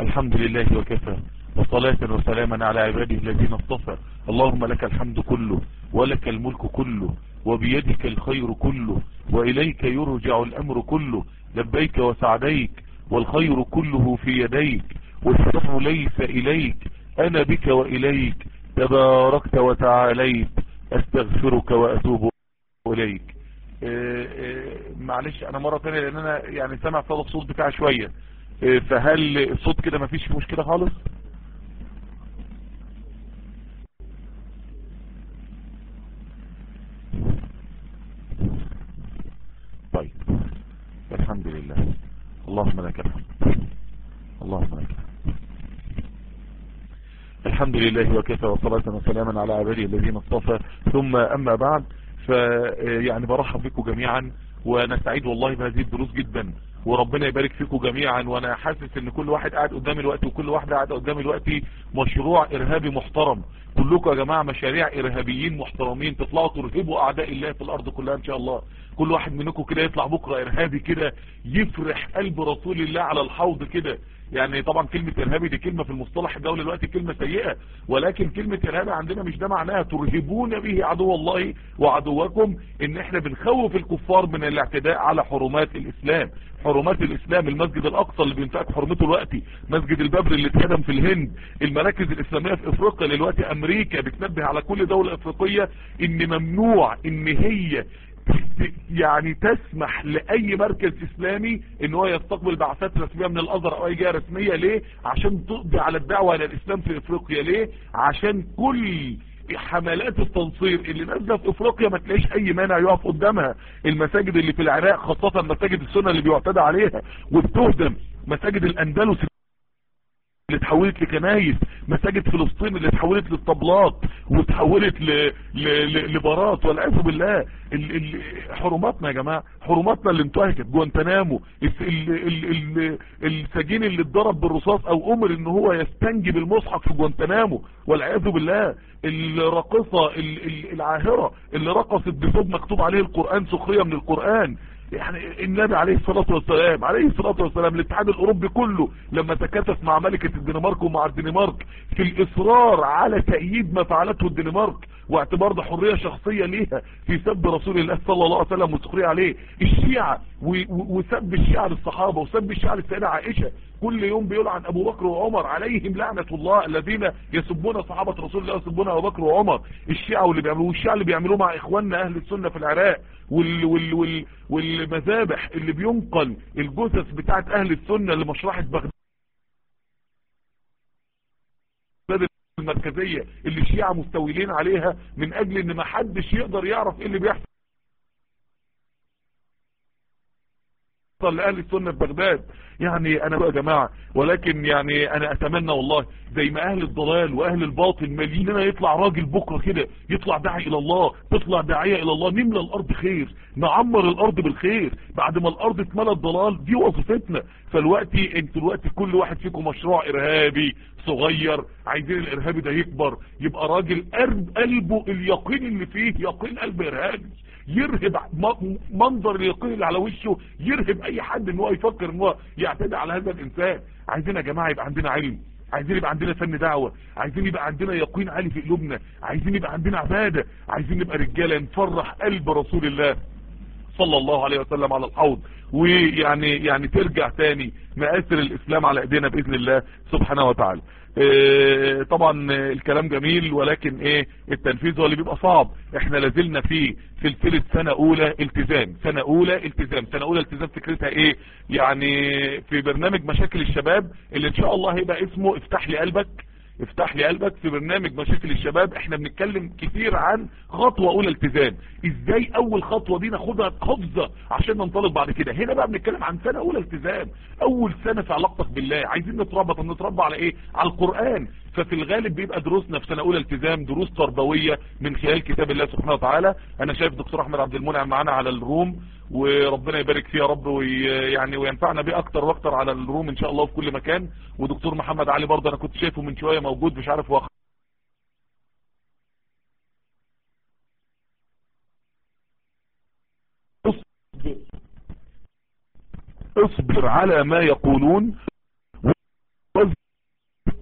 الحمد لله وكفى وصلاة وسلاما على عباده الذين اصطفى اللهم لك الحمد كله ولك الملك كله وبيدك الخير كله وإليك يرجع الأمر كله لبيك وسعديك والخير كله في يديك والشر ليس إليك أنا بك وإليك تباركت وتعاليت أستغفرك وأتوب إليك آه، آه، معلش أنا مرة تانية لأن أنا يعني سمع صدى الصوت بتاعي شوية آه، فهل الصوت كده مفيش مشكلة خالص طيب الحمد لله اللهم لك الحمد اللهم لك الحمد الحمد لله وكفى وصلاة وسلاما على عباده الذين اصطفى ثم أما بعد فيعني برحب بكم جميعا وانا سعيد والله بهذه الدروس جدا وربنا يبارك فيكم جميعا وانا حاسس ان كل واحد قاعد قدامي الوقت وكل واحدة قاعدة قدامي الوقت مشروع ارهابي محترم كلكم يا جماعة مشاريع ارهابيين محترمين تطلعوا ترهبوا اعداء الله في الارض كلها ان شاء الله كل واحد منكم كده يطلع بكرة ارهابي كده يفرح قلب رسول الله على الحوض كده يعني طبعا كلمة ارهابي دي كلمة في المصطلح الدولي دلوقتي كلمة سيئة ولكن كلمة ارهابي عندنا مش ده معناها ترهبون به عدو الله وعدوكم ان احنا بنخوف الكفار من الاعتداء على حرمات الاسلام حرمات الاسلام المسجد الاقصى اللي بينتهك حرمته دلوقتي مسجد البابر اللي اتهدم في الهند المراكز الاسلامية في افريقيا دلوقتي امريكا بتنبه على كل دولة افريقية ان ممنوع ان هي يعني تسمح لاي مركز اسلامي ان هو يستقبل بعثات رسمية من الازهر او اي جهة رسمية ليه عشان تقضي على الدعوة الى الاسلام في افريقيا ليه عشان كل حملات التنصير اللي نازله في افريقيا ما تلاقيش اي مانع يقف قدامها المساجد اللي في العراق خاصة مساجد السنة اللي بيعتدى عليها وبتهدم مساجد الاندلس اللي اتحولت لكنايس مساجد فلسطين اللي اتحولت للطبلات واتحولت ل... ل... ل... لبارات والعياذ بالله ال... ال... حرماتنا يا جماعه حرماتنا اللي انتهكت جوانتنامو ال... ال... ال... ال... السجين اللي اتضرب بالرصاص او امر ان هو يستنجي بالمصحف في جوانتنامو والعياذ بالله الراقصه ال... ال... العاهره اللي رقصت بثوب مكتوب عليه القران سخريه من القران يعني النبي عليه الصلاة والسلام عليه الصلاة والسلام الاتحاد الاوروبي كله لما تكاتف مع ملكة الدنمارك ومع الدنمارك في الاصرار على تأييد ما فعلته الدنمارك واعتبار ده حرية شخصية ليها في سب رسول الله صلى الله عليه وسلم وسخرية عليه الشيعة وسب الشيعة للصحابة وسب الشيعة للسيدة عائشة كل يوم بيقول عن ابو بكر وعمر عليهم لعنة الله الذين يسبون صحابة رسول الله ويسبون ابو بكر وعمر الشيعة واللي بيعملوه والشيعة اللي بيعملوه مع اخواننا اهل السنة في العراق وال وال وال والمذابح اللي بينقل الجثث بتاعت اهل السنة لمشرحة بغداد المركزية اللي الشيعة مستولين عليها من اجل ان ما حدش يقدر يعرف ايه اللي بيحصل لأهل السنة في بغداد يعني انا بقى يا جماعة ولكن يعني انا اتمنى والله زي ما اهل الضلال واهل الباطل ماليننا يطلع راجل بكرة كده يطلع داعي الى الله تطلع داعية الى الله نملى الارض خير نعمر الارض بالخير بعد ما الارض اتملت ضلال دي وظيفتنا فالوقتي انتوا الوقت كل واحد فيكم مشروع ارهابي صغير عايزين الارهابي ده يكبر يبقى راجل قلبه اليقين اللي فيه يقين قلب ارهابي يرهب منظر اليقين اللي على وشه يرهب اي حد ان هو يفكر ان هو يعتدي على هذا الانسان عايزين يا جماعة يبقى عندنا علم عايزين يبقى عندنا فن دعوة عايزين يبقى عندنا يقين عالي في قلوبنا عايزين يبقى عندنا عبادة عايزين نبقى رجالة نفرح قلب رسول الله صلى الله عليه وسلم على الحوض ويعني يعني ترجع تاني مآثر الاسلام على ايدينا باذن الله سبحانه وتعالى إيه طبعا الكلام جميل ولكن ايه التنفيذ هو اللي بيبقى صعب احنا لازلنا في سلسلة سنة اولى التزام سنة اولى التزام سنة اولى التزام فكرتها ايه يعني في برنامج مشاكل الشباب اللي ان شاء الله هيبقى اسمه افتح لي قلبك افتح لي قلبك في برنامج مشاكل الشباب احنا بنتكلم كتير عن خطوة اولى التزام ازاي اول خطوة دي ناخدها حفظة عشان ننطلق بعد كده هنا بقى بنتكلم عن سنة اولى التزام اول سنة في علاقتك بالله عايزين نتربى طب نتربى على ايه على القرآن ففي الغالب بيبقى دروسنا في سنة اولى التزام دروس تربوية من خلال كتاب الله سبحانه وتعالى انا شايف دكتور احمد عبد المنعم معانا على الروم وربنا يبارك فيه يا رب ويعني وينفعنا بيه اكتر واكتر على الروم ان شاء الله في كل مكان ودكتور محمد علي برضه انا كنت شايفه من شوية موجود مش عارف هو اصبر على ما يقولون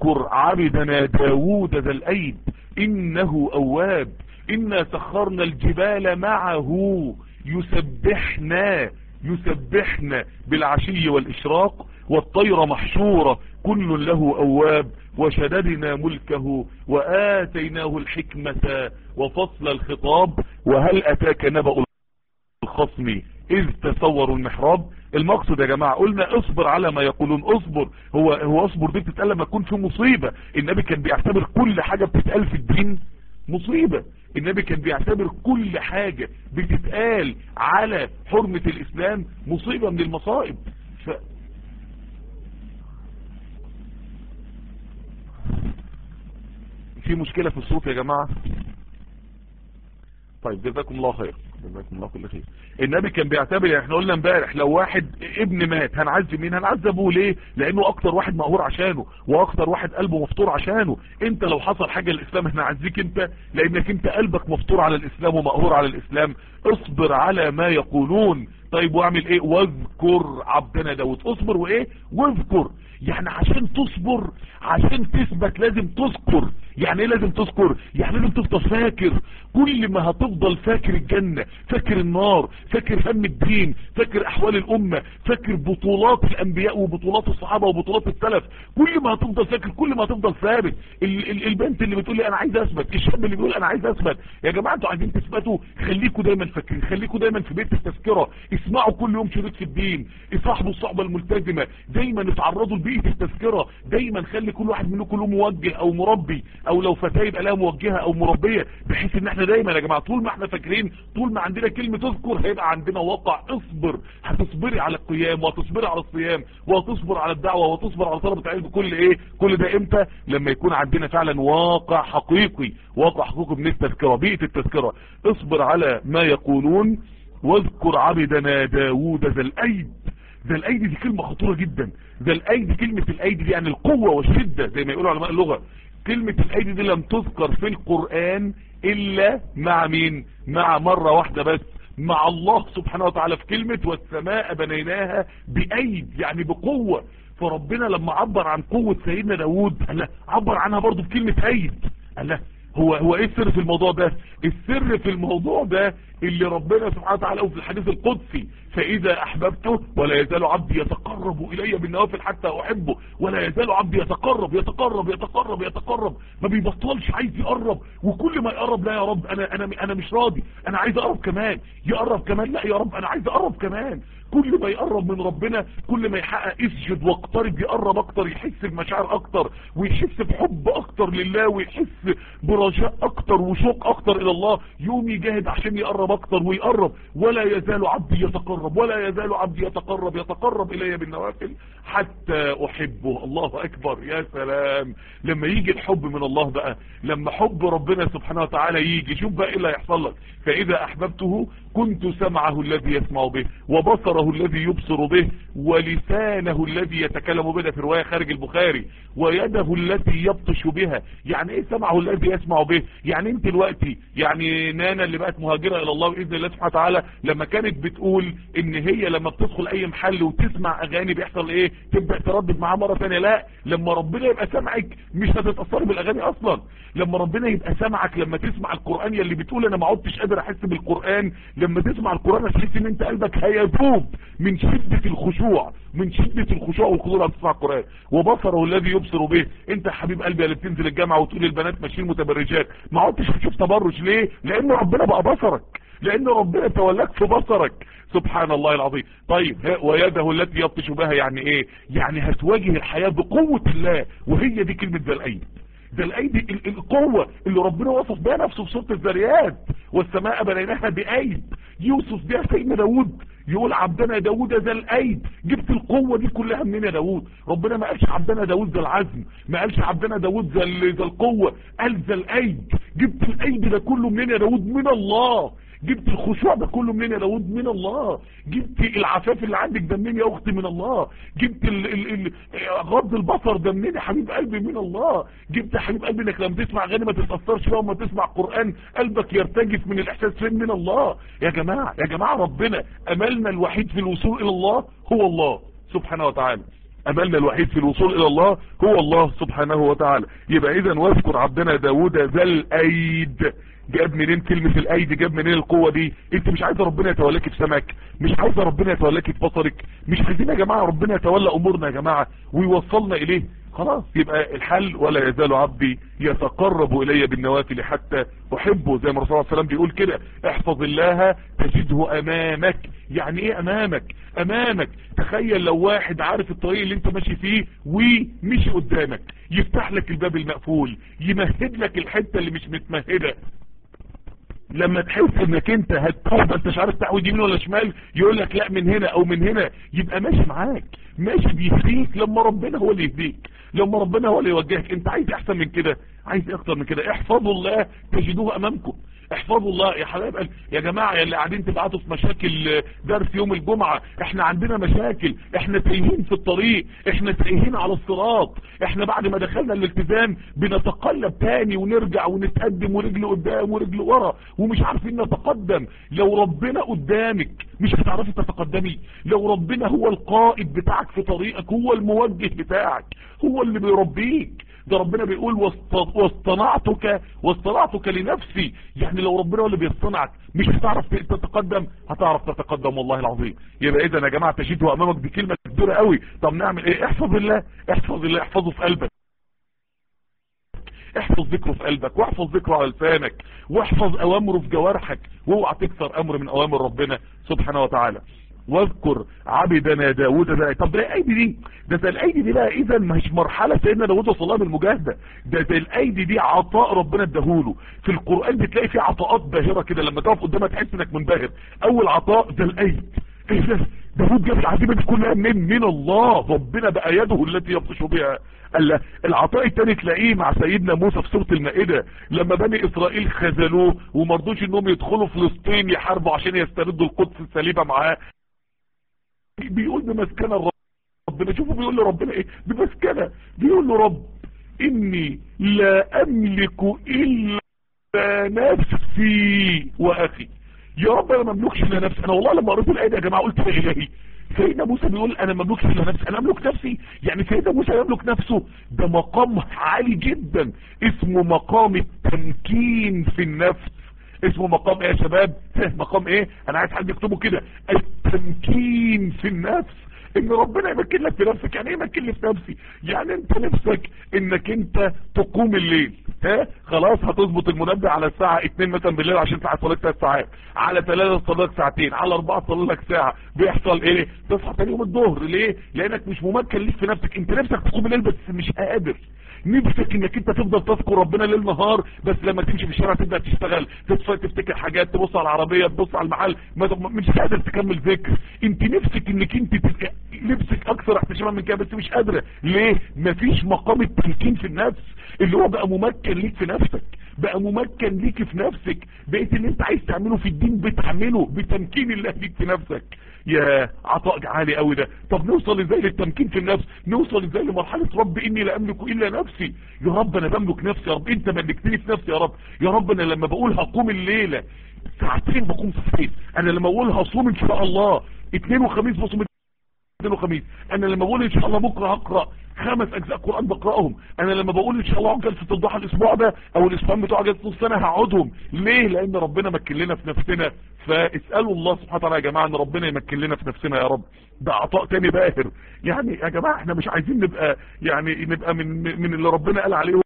واذكر عبدنا داود ذا الايد انه اواب انا سخرنا الجبال معه يسبحنا يسبحنا بالعشي والاشراق والطير محشورة كل له اواب وشددنا ملكه واتيناه الحكمة وفصل الخطاب وهل اتاك نبأ الخصم اذ تصوروا المحراب المقصد يا جماعة قلنا اصبر على ما يقولون اصبر هو هو اصبر دي بتتقال لما يكون في مصيبة النبي كان بيعتبر كل حاجة بتتقال في الدين مصيبة النبي كان بيعتبر كل حاجة بتتقال على حرمة الاسلام مصيبة من المصائب ف... في مشكلة في الصوت يا جماعة طيب جزاكم الله خير جزاكم الله كل خير النبي كان بيعتبر يعني احنا قلنا امبارح لو واحد ابن مات هنعذب مين هنعذب ابوه ليه لانه اكتر واحد مقهور عشانه واكتر واحد قلبه مفطور عشانه انت لو حصل حاجة للاسلام هنعزيك انت لانك انت قلبك مفطور على الاسلام ومقهور على الاسلام اصبر على ما يقولون طيب واعمل ايه واذكر عبدنا داود اصبر وايه واذكر يعني عشان تصبر عشان تثبت لازم تذكر يعني ايه لازم تذكر يعني لازم تفضل فاكر كل ما هتفضل فاكر الجنة فاكر النار فاكر هم الدين فاكر احوال الامة فاكر بطولات الانبياء وبطولات الصحابة وبطولات السلف كل ما هتفضل فاكر كل ما هتفضل ثابت ال ال البنت اللي بتقول لي انا عايز اثبت الشاب اللي بيقول انا عايز اثبت يا جماعة انتوا عايزين تثبتوا خليكوا دايما فاكرين خليكوا دايما في بيت التذكرة اسمعوا كل يوم شريط في الدين اصاحبوا الصحبة الملتزمة دايما اتعرضوا لبيئة التذكرة دايما خلي كل واحد منكم له موجه او مربي او لو فتاة يبقى لها موجهة او مربية بحيث ان احنا دايما يا جماعة طول ما احنا فاكرين طول ما عندنا كلمة تذكر هيبقى عندنا واقع اصبر هتصبري على القيام وهتصبري على الصيام وهتصبر على الدعوة وهتصبر على طلب العلم كل ايه كل ده امتى لما يكون عندنا فعلا واقع حقيقي واقع حقيقي من التذكرة بيئة التذكرة اصبر على ما يقولون واذكر عبدنا داود ذا الايد ذا الايدي دي كلمة خطورة جدا ذا الايدي كلمة الايدي دي يعني القوة والشدة زي ما يقولوا علماء اللغة كلمة الايدي دي لم تذكر في القرآن الا مع مين مع مرة واحدة بس مع الله سبحانه وتعالى في كلمة والسماء بنيناها بايد يعني بقوة فربنا لما عبر عن قوة سيدنا داود قال عبر عنها برضو بكلمة ايد قال هو هو ايه السر في الموضوع ده السر في الموضوع ده اللي ربنا سبحانه وتعالى في الحديث القدسي فاذا احببته ولا يزال عبدي يتقرب الي بالنوافل حتى احبه ولا يزال عبدي يتقرب يتقرب يتقرب يتقرب ما بيبطلش عايز يقرب وكل ما يقرب لا يا رب انا انا انا مش راضي انا عايز اقرب كمان يقرب كمان لا يا رب انا عايز اقرب كمان كل ما يقرب من ربنا كل ما يحقق اسجد واقترب يقرب اكتر يحس بمشاعر اكتر ويحس بحب اكتر لله ويحس برجاء اكتر وشوق اكتر الى الله يوم يجاهد عشان يقرب اكتر ويقرب ولا يزال عبدي يتقرب ولا يزال عبدي يتقرب يتقرب الي بالنوافل حتى احبه الله اكبر يا سلام لما يجي الحب من الله بقى لما حب ربنا سبحانه وتعالى يجي شوف بقى ايه اللي هيحصل لك فاذا احببته كنت سمعه الذي يسمع به وبصره الذي يبصر به ولسانه الذي يتكلم به في رواية خارج البخاري ويده التي يبطش بها يعني ايه سمعه الذي يسمع به يعني انت دلوقتي يعني نانا اللي بقت مهاجرة الى الله باذن الله سبحانه وتعالى لما كانت بتقول ان هي لما بتدخل اي محل وتسمع اغاني بيحصل ايه تبدأ تردد معاه مرة ثانيه لا لما ربنا يبقى سامعك مش هتتأثر بالاغاني اصلا لما ربنا يبقى سامعك لما تسمع القرآن يلي بتقول انا ما عدتش قادر احس بالقرآن لما تسمع القرآن هتحس ان انت قلبك هيذوب من شدة الخشوع من شدة الخشوع والخضوع لما تسمع القرآن وبصره الذي يبصر به انت يا حبيب قلبي اللي بتنزل الجامعة وتقول البنات ماشيين متبرجات ما عدتش هتشوف تبرج ليه لان ربنا بقى بصرك لان ربنا تولاك في بصرك سبحان الله العظيم طيب ويده التي يبطش بها يعني ايه يعني هتواجه الحياة بقوة الله وهي دي كلمة ذا الايد ده الايدي القوة اللي ربنا وصف بها نفسه في سورة الذريات والسماء بنيناها بايد يوصف بها سيدنا داود يقول عبدنا داود ذا الايد جبت القوة دي كلها منين يا داود ربنا ما قالش عبدنا داود ذا العزم ما قالش عبدنا داود ذا ذا القوة قال ذا الايد جبت الايد ده كله منين يا داود من الله جبت الخشوع ده كله منين يا داود من الله جبت العفاف اللي عندك ده منين يا اختي من الله جبت ال ال ال غض البصر ده منين يا حبيب قلبي من الله جبت يا حبيب قلبي انك لما تسمع اغاني ما تتاثرش بقى وما تسمع قران قلبك يرتجف من الاحساس فين من الله يا جماعه يا جماعه ربنا املنا الوحيد في الوصول الى الله هو الله سبحانه وتعالى املنا الوحيد في الوصول الى الله هو الله سبحانه وتعالى يبقى اذا واذكر عبدنا داود ذا الايد جاب منين كلمة الايد جاب منين القوة دي انت مش عايزة ربنا يتولاك في سمعك مش عايزة ربنا يتولاك في بصرك مش عايزين يا جماعة ربنا يتولى امورنا يا جماعة ويوصلنا اليه خلاص يبقى الحل ولا يزال عبدي يتقرب الي بالنوافل حتى احبه زي ما الرسول صلى الله عليه وسلم بيقول كده احفظ الله تجده امامك يعني ايه امامك امامك تخيل لو واحد عارف الطريق اللي انت ماشي فيه ومشي قدامك يفتح لك الباب المقفول يمهد لك الحتة اللي مش متمهدة لما تحس انك انت هتقوم انت مش عارف تعود يمين ولا شمال يقول لك لا من هنا او من هنا يبقى ماشي معاك ماشي بيهديك لما ربنا هو اللي يهديك لما ربنا هو اللي يوجهك انت عايز احسن من كده عايز اكتر من كده احفظوا الله تجدوه امامكم احفظوا الله يا حبايب قلبي يا جماعة يا اللي قاعدين تبعتوا في مشاكل درس يوم الجمعة احنا عندنا مشاكل احنا تايهين في الطريق احنا تايهين على الصراط احنا بعد ما دخلنا الالتزام بنتقلب تاني ونرجع ونتقدم ورجل قدام ورجل ورا ومش عارفين نتقدم لو ربنا قدامك مش هتعرفي تتقدمي لو ربنا هو القائد بتاعك في طريقك هو الموجه بتاعك هو اللي بيربيك ده ربنا بيقول واصطنعتك واصطنعتك لنفسي يعني لو ربنا هو اللي بيصطنعك مش هتعرف تتقدم هتعرف تتقدم والله العظيم يبقى اذا يا جماعه تجده امامك دي كلمه كبيره قوي طب نعمل ايه احفظ الله احفظ الله احفظه في قلبك احفظ ذكره في قلبك واحفظ ذكره على لسانك واحفظ اوامره في جوارحك واوعى تكسر امر من اوامر ربنا سبحانه وتعالى واذكر عبدنا داود ده طب ده الايدي دي ده ده الايدي دي بقى اذا مش مرحله سيدنا داود وصل لها بالمجاهده ده ده الايدي دي عطاء ربنا اداهوله في القران بتلاقي فيه عطاءات باهره كده لما تقف قدامها تحس انك منبهر اول عطاء ده الايد ايه ده داود جاب العزيمه دي كلها منين من الله ربنا بقى يده التي يبطش بها قال العطاء التاني تلاقيه مع سيدنا موسى في سوره المائده لما بني اسرائيل خذلوه ومرضوش انهم يدخلوا فلسطين يحاربوا عشان يستردوا القدس السليمه معاه بيقول بمسكنة ربنا شوفوا بيقول لربنا ايه بمسكنة بيقول له رب اني لا املك الا نفسي واخي يا رب انا مملكش الا نفسي انا والله لما قريت الايه دي يا جماعه قلت يا الهي سيدنا موسى بيقول انا مملكش الا نفسي انا املك نفسي يعني سيدنا موسى يملك نفسه ده مقام عالي جدا اسمه مقام التمكين في النفس اسمه مقام ايه يا شباب مقام ايه انا عايز حد يكتبه كده التمكين في النفس ان ربنا يمكن لك في نفسك يعني ايه يمكن لي في نفسي يعني انت نفسك انك انت تقوم الليل ها خلاص هتظبط المنبه على الساعة 2 مثلا بالليل عشان تصحى تصلي 3 ساعات على 3 تصلي لك ساعتين على 4 تصلي لك ساعة بيحصل ايه تصحى تاني يوم الظهر ليه لانك مش ممكن ليك في نفسك انت نفسك تقوم الليل بس مش قادر نفسك انك انت تفضل تذكر ربنا ليل نهار بس لما تمشي في الشارع تبدا تشتغل تفتكر حاجات تبص على العربيه تبص على المحل مش قادر تكمل ذكر انت نفسك انك انت تبقى نفسك اكثر احتشاما من كده بس مش قادره ليه مفيش مقام التمكين في النفس اللي هو بقى ممكن ليك في نفسك بقى ممكن ليك في نفسك بقيت اللي انت عايز تعمله في الدين بتعمله بتمكين الله ليك في نفسك يا عطاء عالي قوي ده طب نوصل ازاي للتمكين في النفس نوصل ازاي لمرحلة رب اني لا املك الا نفسي يا رب انا بملك نفسي يا رب انت ملكتني في نفسي يا رب يا رب انا لما بقول هقوم الليلة ساعتين بقوم ساعتين انا لما بقول هصوم ان شاء الله اثنين وخميس بصوم اثنين وخميس انا لما بقول ان شاء الله بكره هقرا خمس اجزاء قرآن بقرأهم انا لما بقول ان شاء الله جلسة الضحى الاسبوع ده او الاسبوعين بتوع جلسة نص سنة هقعدهم ليه لان ربنا مكن لنا في نفسنا فاسألوا الله سبحانه وتعالى يا جماعة ان ربنا يمكن لنا في نفسنا يا رب ده عطاء تاني باهر يعني يا جماعة احنا مش عايزين نبقى يعني نبقى من من اللي ربنا قال عليهم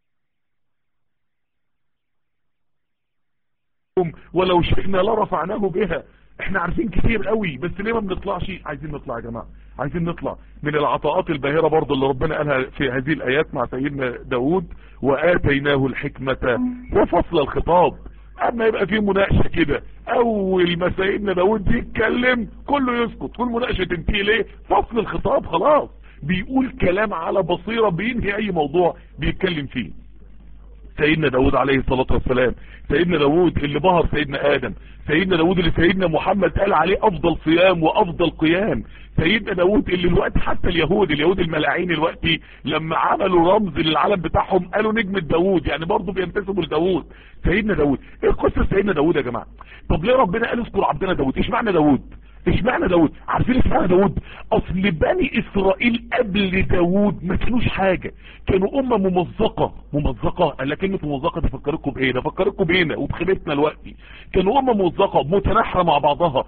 ولو شئنا لرفعناه بها احنا عارفين كتير قوي بس ليه ما بنطلعش عايزين نطلع يا جماعة عايزين نطلع من العطاءات الباهرة برضه اللي ربنا قالها في هذه الايات مع سيدنا داود واتيناه الحكمة وفصل الخطاب اما يبقى في مناقشة كده اول ما سيدنا داود يتكلم كله يسكت كل مناقشة تنتهي ليه فصل الخطاب خلاص بيقول كلام على بصيرة بينهي اي موضوع بيتكلم فيه سيدنا داود عليه الصلاة والسلام سيدنا داود اللي بهر سيدنا آدم سيدنا داود اللي سيدنا محمد قال عليه أفضل صيام وأفضل قيام سيدنا داود اللي الوقت حتى اليهود اليهود الملاعين الوقت لما عملوا رمز للعالم بتاعهم قالوا نجمة داود يعني برضه بينتسبوا لداود سيدنا داود ايه قصة سيدنا داود يا جماعة طب ليه ربنا قال اذكر عبدنا داود ايش معنى داود اشمعنى داود عارفين اشمعنى داود اصل بني اسرائيل قبل داود ما كانوش حاجة كانوا امة ممزقة ممزقة قال لك كلمة ممزقة تفكركم بايه ده فكركم بينا وبخيبتنا دلوقتي كانوا امة ممزقة متناحرة مع بعضها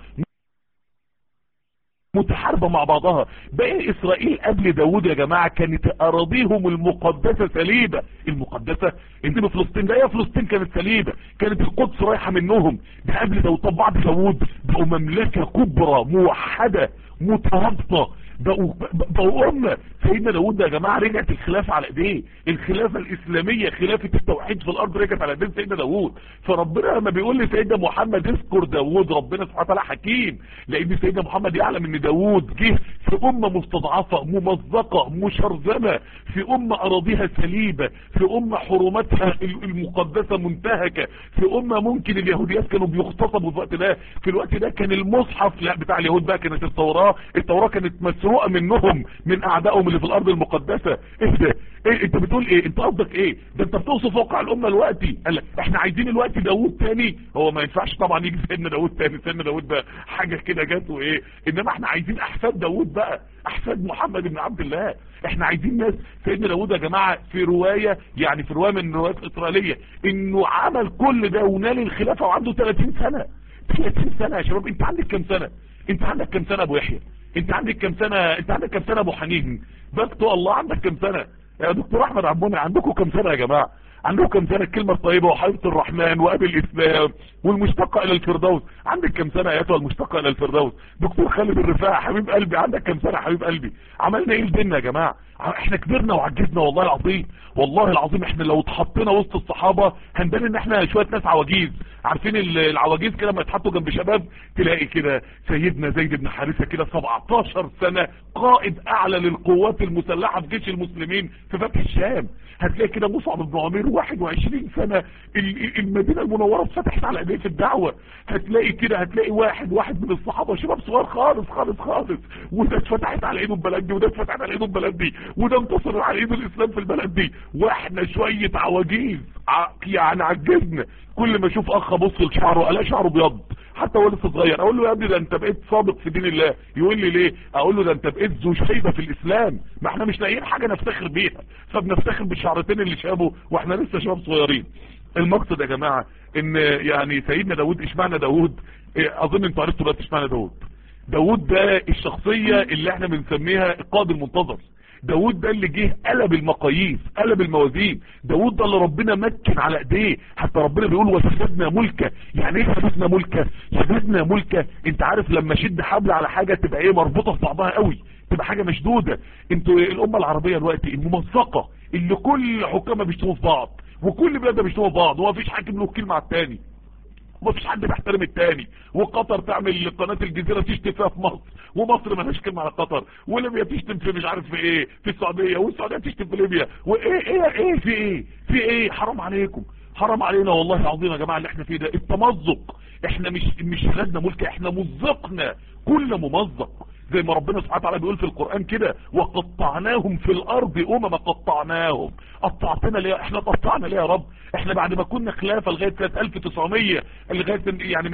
متحاربة مع بعضها بني اسرائيل قبل داود يا جماعة كانت اراضيهم المقدسة سليبة المقدسة انت فلسطين ده هي فلسطين كانت سليبة كانت القدس رايحة منهم ده قبل داود طب بعد داود بقوا مملكة كبرى موحدة مترابطة بقوا بقوا امه سيدنا داود ده يا جماعه رجعت الخلافه على ايديه الخلافه الاسلاميه خلافه التوحيد في الارض رجعت على ايدين سيدنا داود فربنا لما بيقول لسيدنا محمد اذكر داود ربنا سبحانه وتعالى حكيم لان سيدنا محمد يعلم ان داود جه في امه مستضعفه ممزقه مشرذمه في امه اراضيها سليبه في امه حرماتها المقدسه منتهكه في امه ممكن اليهوديات كانوا بيغتصبوا في الوقت ده في الوقت ده كان المصحف لا بتاع اليهود بقى كانت التوراه التوراه كانت مسروقه منهم من اعدائهم اللي في الارض المقدسه ايه ده ايه انت بتقول ايه انت قصدك ايه ده انت بتوصف واقع الامه دلوقتي قال لك احنا عايزين الوقت داوود تاني هو ما ينفعش طبعا يجي سيدنا داوود تاني سيدنا داوود ده حاجه كده جت وايه انما احنا عايزين احفاد داوود بقى احفاد محمد بن عبد الله احنا عايزين ناس سيدنا داوود يا جماعه في روايه يعني في روايه من الروايات الاسرائيليه انه عمل كل ده ونال الخلافه وعنده 30 سنه 30 سنه يا شباب انت عندك كام سنه انت عندك كام سنه ابو يحيى انت عندك كام سنه انت عندك كام سنه ابو حنين بكتو الله عندك كام سنه يا دكتور احمد عبوني عندكم كام سنه يا جماعه عندكم كام سنه الكلمه الطيبه وحبيبه الرحمن وابي الاسلام والمشتقه الى الفردوس عندك كام سنه ايتها المشتقه الى الفردوس دكتور خالد الرفاعي حبيب قلبي عندك كام سنه حبيب قلبي عملنا ايه لديننا يا جماعه احنا كبرنا وعجزنا والله العظيم والله العظيم احنا لو اتحطينا وسط الصحابه هنبان ان احنا شويه ناس عواجيز عارفين العواجيز كده لما يتحطوا جنب شباب تلاقي كده سيدنا زيد بن حارثه كده 17 سنه قائد اعلى للقوات المسلحه في جيش المسلمين في فتح الشام هتلاقي كده مصعب بن عمير 21 سنه المدينه المنوره اتفتحت على ايديه في الدعوه هتلاقي كده هتلاقي واحد واحد من الصحابه شباب صغار خالص خالص خالص وده اتفتحت على ايده البلد دي وده اتفتحت على ايده البلد دي وده انتصر على ايده الاسلام في البلد دي واحنا شويه عواجيز يعني عجزنا كل ما اشوف اخ ابص لشعره الاقي شعره ابيض حتى هو لسه صغير اقول له يا ابني ده انت بقيت صادق في دين الله يقول لي ليه اقول له ده انت بقيت ذو شيبه في الاسلام ما احنا مش لاقيين حاجه نفتخر بيها فبنفتخر بالشعرتين اللي شابه واحنا لسه شباب صغيرين المقصد يا جماعه ان يعني سيدنا داوود اشمعنى داوود إيه اظن انتوا عرفتوا دلوقتي اشمعنى داوود داوود ده الشخصيه اللي احنا بنسميها القائد المنتظر داود ده اللي جه قلب المقاييس قلب الموازين داود ده اللي ربنا مكن على ايديه حتى ربنا بيقول وشددنا ملكه يعني ايه شددنا ملكه شددنا ملكه انت عارف لما شد حبل على حاجه تبقى ايه مربوطه في بعضها قوي تبقى حاجه مشدوده انتوا الامه العربيه دلوقتي الممزقه اللي كل حكامها بيشتموا في بعض وكل بلادها بيشتموا في بعض ومفيش حاكم له كلمه على الثاني ومفيش حد بيحترم التاني وقطر تعمل قناة الجزيرة تشتم فيها في مصر ومصر مالهاش كلمة على قطر وليبيا تشتم في مش عارف في ايه في السعودية والسعودية تشتم في ليبيا وايه ايه ايه في ايه في ايه حرام عليكم حرام علينا والله العظيم يا جماعة اللي احنا فيه ده التمزق احنا مش مش خدنا ملك احنا مزقنا كل ممزق زي ما ربنا سبحانه وتعالى بيقول في القرآن كده وقطعناهم في الارض امما قطعناهم قطعتنا ليه احنا قطعنا ليه يا رب احنا بعد ما كنا خلافة لغاية سنة 1900 لغاية يعني من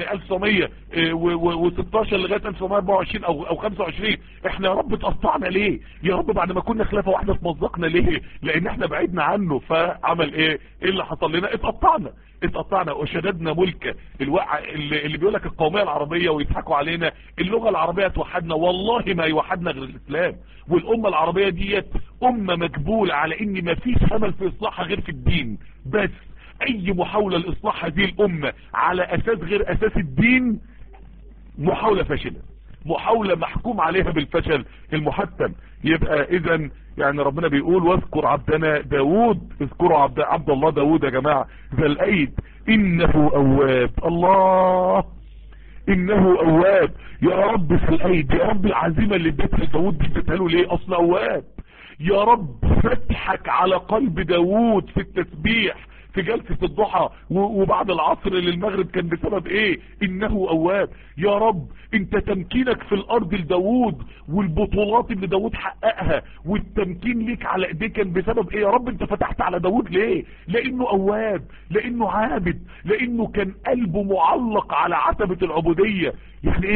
1916 لغاية 1924 او او 25 احنا يا رب اتقطعنا ليه يا رب بعد ما كنا خلافة واحدة اتمزقنا ليه لان احنا بعدنا عنه فعمل ايه ايه اللي حصل لنا اتقطعنا اتقطعنا وشددنا ملكة الوقع اللي, اللي بيقول لك القومية العربية ويضحكوا علينا اللغة العربية توحدنا والله ما يوحدنا غير الاسلام والامة العربية ديت امة مجبولة على ان ما فيش امل في اصلاحها غير في الدين بس اي محاولة لاصلاح هذه الامة على اساس غير اساس الدين محاولة فاشلة محاولة محكوم عليها بالفشل المحتم يبقى اذا يعني ربنا بيقول واذكر عبدنا داود اذكروا عبد, عبد الله داود يا جماعة ذا الايد انه اواب الله انه اواب يا رب في الايد يا رب العزيمة اللي اديتها داود دي اديتها له ليه اصلا اواب يا رب فتحك على قلب داود في التسبيح في جلسة الضحى وبعد العصر للمغرب كان بسبب ايه انه اواب يا رب انت تمكينك في الارض لداود والبطولات اللي داود حققها والتمكين ليك على ايديه كان بسبب ايه يا رب انت فتحت على داود ليه لانه اواب لانه عابد لانه كان قلبه معلق على عتبة العبودية يعني ايه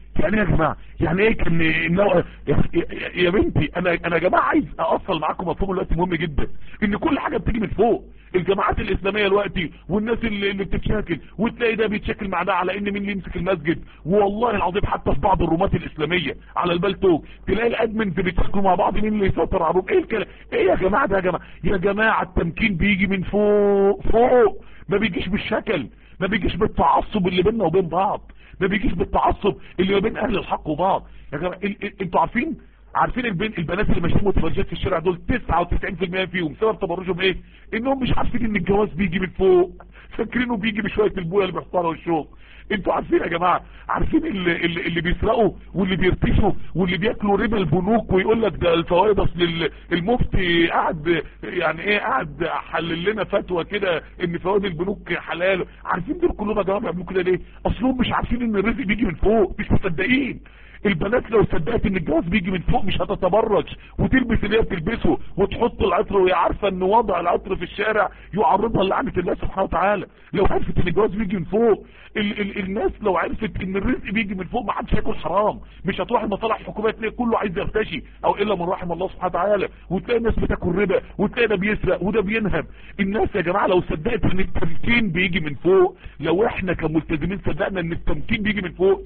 يعني ايه يا جماعه يعني ايه كان النوع يا, يا بنتي انا انا يا جماعه عايز اوصل معاكم مفهوم دلوقتي مهم جدا ان كل حاجه بتيجي من فوق الجماعات الاسلاميه دلوقتي والناس اللي, اللي بتتشاكل وتلاقي ده بيتشاكل مع ده على ان مين اللي يمسك المسجد والله العظيم حتى في بعض الرومات الاسلاميه على البلتوك تلاقي الادمنز بيتشاكلوا مع بعض مين اللي يسيطر على الروم ايه الكلام ايه يا جماعه ده يا جماعه يا جماعه التمكين بيجي من فوق فوق ما بيجيش بالشكل ما بيجيش بالتعصب اللي بيننا وبين بعض ما بيجيش بالتعصب اللي ما بين اهل الحق وبعض يا جماعه انتوا عارفين عارفين البن البنات اللي ماشيين متبرجات في الشارع دول 99% فيهم سبب تبرجهم ايه انهم مش عارفين ان الجواز بيجي من فوق فاكرينه بيجي بشويه البويه اللي بيحطها والشوق انتوا عارفين يا جماعه عارفين اللي, اللي, اللي بيسرقوا واللي بيرتشوا واللي بياكلوا ربا البنوك ويقول لك ده الفوائد اصل المفتي قاعد يعني ايه قاعد حلل لنا فتوى كده ان فوائد البنوك حلال عارفين دول كلهم يا جماعه بيعملوا كده ليه اصلهم مش عارفين ان الرزق بيجي من فوق مش مصدقين البنات لو صدقت ان الجواز بيجي من فوق مش هتتبرج وتلبس اللي هي بتلبسه وتحط العطر وهي عارفه ان وضع العطر في الشارع يعرضها لعنه الله سبحانه وتعالى لو عرفت ان الجواز بيجي من فوق ال ال الناس لو عرفت ان الرزق بيجي من فوق ما حدش هياكل حرام مش هتروح المصالح الحكوميه تلاقي كله عايز يرتشي او الا من رحم الله سبحانه وتعالى وتلاقي الناس بتاكل ربا وتلاقي ده بيسرق وده بينهب الناس يا جماعه لو صدقت ان التمكين بيجي من فوق لو احنا كملتزمين صدقنا ان التمكين بيجي من فوق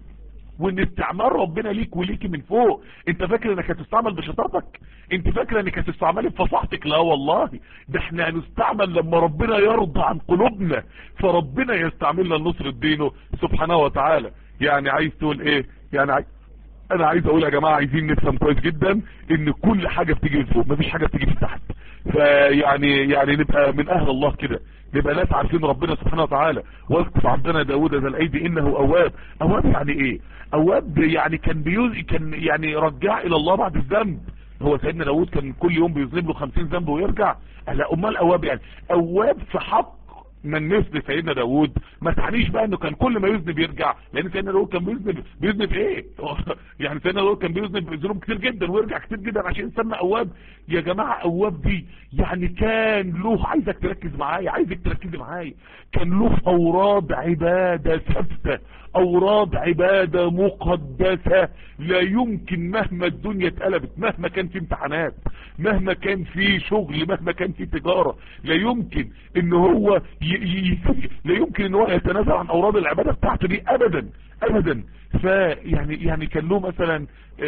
وان استعمال ربنا ليك وليكي من فوق انت فاكر انك هتستعمل بشطارتك انت فاكر انك هتستعملي بفصاحتك لا والله ده احنا هنستعمل لما ربنا يرضى عن قلوبنا فربنا يستعملنا لنصر دينه سبحانه وتعالى يعني عايز تقول ايه يعني عايز انا عايز اقول يا جماعة عايزين نفهم كويس جدا ان كل حاجة بتيجي من فوق مفيش حاجة بتيجي من تحت فيعني يعني نبقى من اهل الله كده نبقى ناس عارفين ربنا سبحانه وتعالى واذكر عبدنا داود ذا الايدي انه اواب اواب يعني ايه اواب يعني كان بيوز كان يعني رجع الى الله بعد الذنب هو سيدنا داود كان كل يوم بيذنب له 50 ذنب ويرجع لا امال اواب يعني اواب في حق من مثل سيدنا داود ما تعنيش بقى انه كان كل ما يذنب يرجع لان سيدنا داود كان بيذنب بيذنب ايه يعني سيدنا داود كان بيذنب ذنوب كتير جدا ويرجع كتير جدا عشان يسمى اواب يا جماعه اواب دي يعني كان له عايزك تركز معايا عايزك تركزي معايا كان له اوراد عباده ثابته اوراد عبادة مقدسة لا يمكن مهما الدنيا اتقلبت مهما كان في امتحانات مهما كان في شغل مهما كان في تجارة لا يمكن ان هو ي... ي... لا يمكن ان هو يتنازل عن اوراد العبادة بتاعته دي ابدا ابدا فيعني يعني كان له مثلا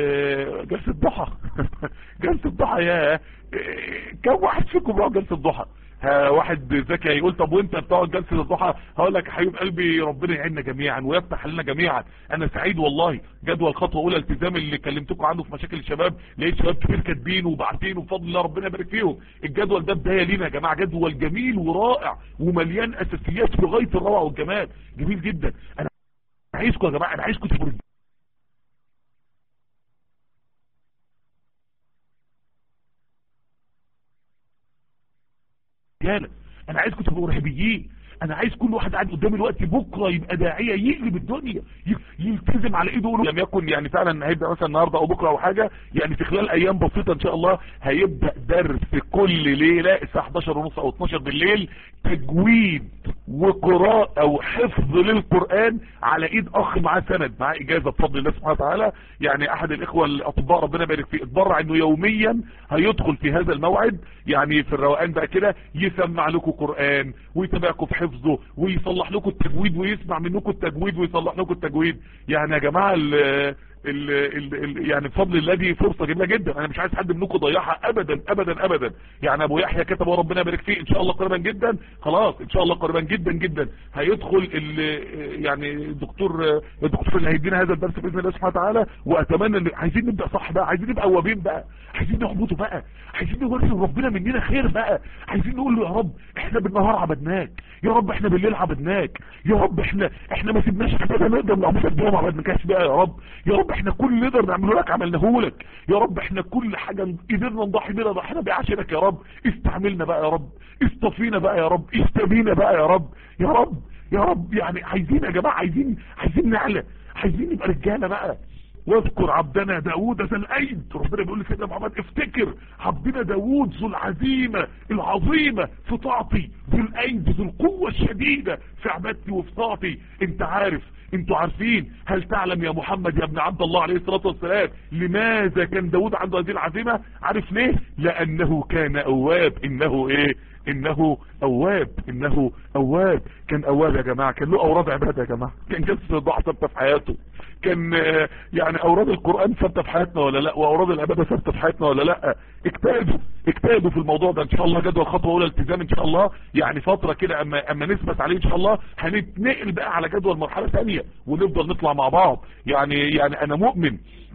جلسة ضحى جلسة ضحى يا كم واحد فيكم راح جلسة ضحى واحد ذكي هيقول طب وانت بتقعد جلسه الضحى هقول لك يا حبيب قلبي ربنا يعيننا جميعا ويفتح لنا جميعا انا سعيد والله جدول خطوه اولى التزام اللي كلمتكم عنه في مشاكل الشباب لقيت شباب كتير كاتبين وبعتين وبفضل الله ربنا يبارك فيهم الجدول ده بدايه لينا يا جماعه جدول جميل ورائع ومليان اساسيات في غايه الروعه والجمال جميل جدا انا عايزكم يا جماعه انا عايزكم تبقوا رجاله انا عايزكم تبقوا رهبيين انا عايز كل واحد قاعد قدامي الوقت بكره يبقى داعيه يقلب الدنيا يلتزم على ايده لم يكن يعني فعلا هيبدا مثلا النهارده او بكره او حاجه يعني في خلال ايام بسيطه ان شاء الله هيبدا درس كل ليله الساعه 11 ونص او 12 بالليل تجويد وقراءه او حفظ للقران على ايد اخ معاه سند معاه اجازه بفضل الله سبحانه وتعالى يعني احد الاخوه الاطباء ربنا يبارك فيه اتبرع انه يوميا هيدخل في هذا الموعد يعني في الروقان بقى كده يسمع لكم قران ويتابعكم في حفظه ويصلح لكم التجويد ويسمع منكم التجويد ويصلح لكم التجويد يعني يا جماعه ال ال ال ال يعني بفضل الله دي فرصه جميله جدا انا مش عايز حد منكم يضيعها ابدا ابدا ابدا يعني ابو يحيى كتب ربنا يبارك فيه ان شاء الله قريبا جدا خلاص ان شاء الله قريبا جدا جدا هيدخل يعني الدكتور الدكتور اللي هيدينا هذا الدرس باذن الله سبحانه وتعالى واتمنى ان عايزين نبدا صح بقى عايزين نبقى اوابين بقى عايزين نعبده بقى عايزين نورث ربنا مننا خير بقى عايزين نقول له يا رب احنا بالنهار عبدناك يا رب احنا بالليل عبدناك يا رب احنا احنا ما سيبناش حاجه نقدر نعبدك بيها ما عبدناكش بقى يا رب يا رب احنا كل اللي نقدر نعمله لك عملناه لك يا رب احنا كل حاجه قدرنا نضحي بيها ضحينا بعشرك يا رب استعملنا بقى يا رب اصطفينا بقى يا رب استبينا بقى يا رب يا رب يا رب يعني عايزين يا جماعه عايزين عايزين نعلى عايزين نبقى رجاله بقى واذكر عبدنا داود ذا الايد ربنا بيقول لسيدنا محمد افتكر عبدنا داود ذو العزيمة العظيمة في طاعتي ذو الايد ذو القوة الشديدة في عبادتي وفي طاعتي انت عارف انتوا عارفين هل تعلم يا محمد يا ابن عبد الله عليه الصلاة والسلام لماذا كان داود عنده هذه العزيمة عارف ليه لانه كان اواب انه ايه انه اواب انه اواب كان اواب يا جماعة كان له اوراد عبادة يا جماعة كان جلسة الضحى ثابته في حياته كان يعني اوراد القرآن ثابته في حياتنا ولا لا واوراد العبادة ثابته في حياتنا ولا لا اجتهدوا اجتهدوا في الموضوع ده ان شاء الله جدول خطوة اولى التزام ان شاء الله يعني فترة كده اما اما نثبت عليه ان شاء الله هنتنقل بقى على جدول مرحلة ثانيه ونفضل نطلع مع بعض يعني يعني انا مؤمن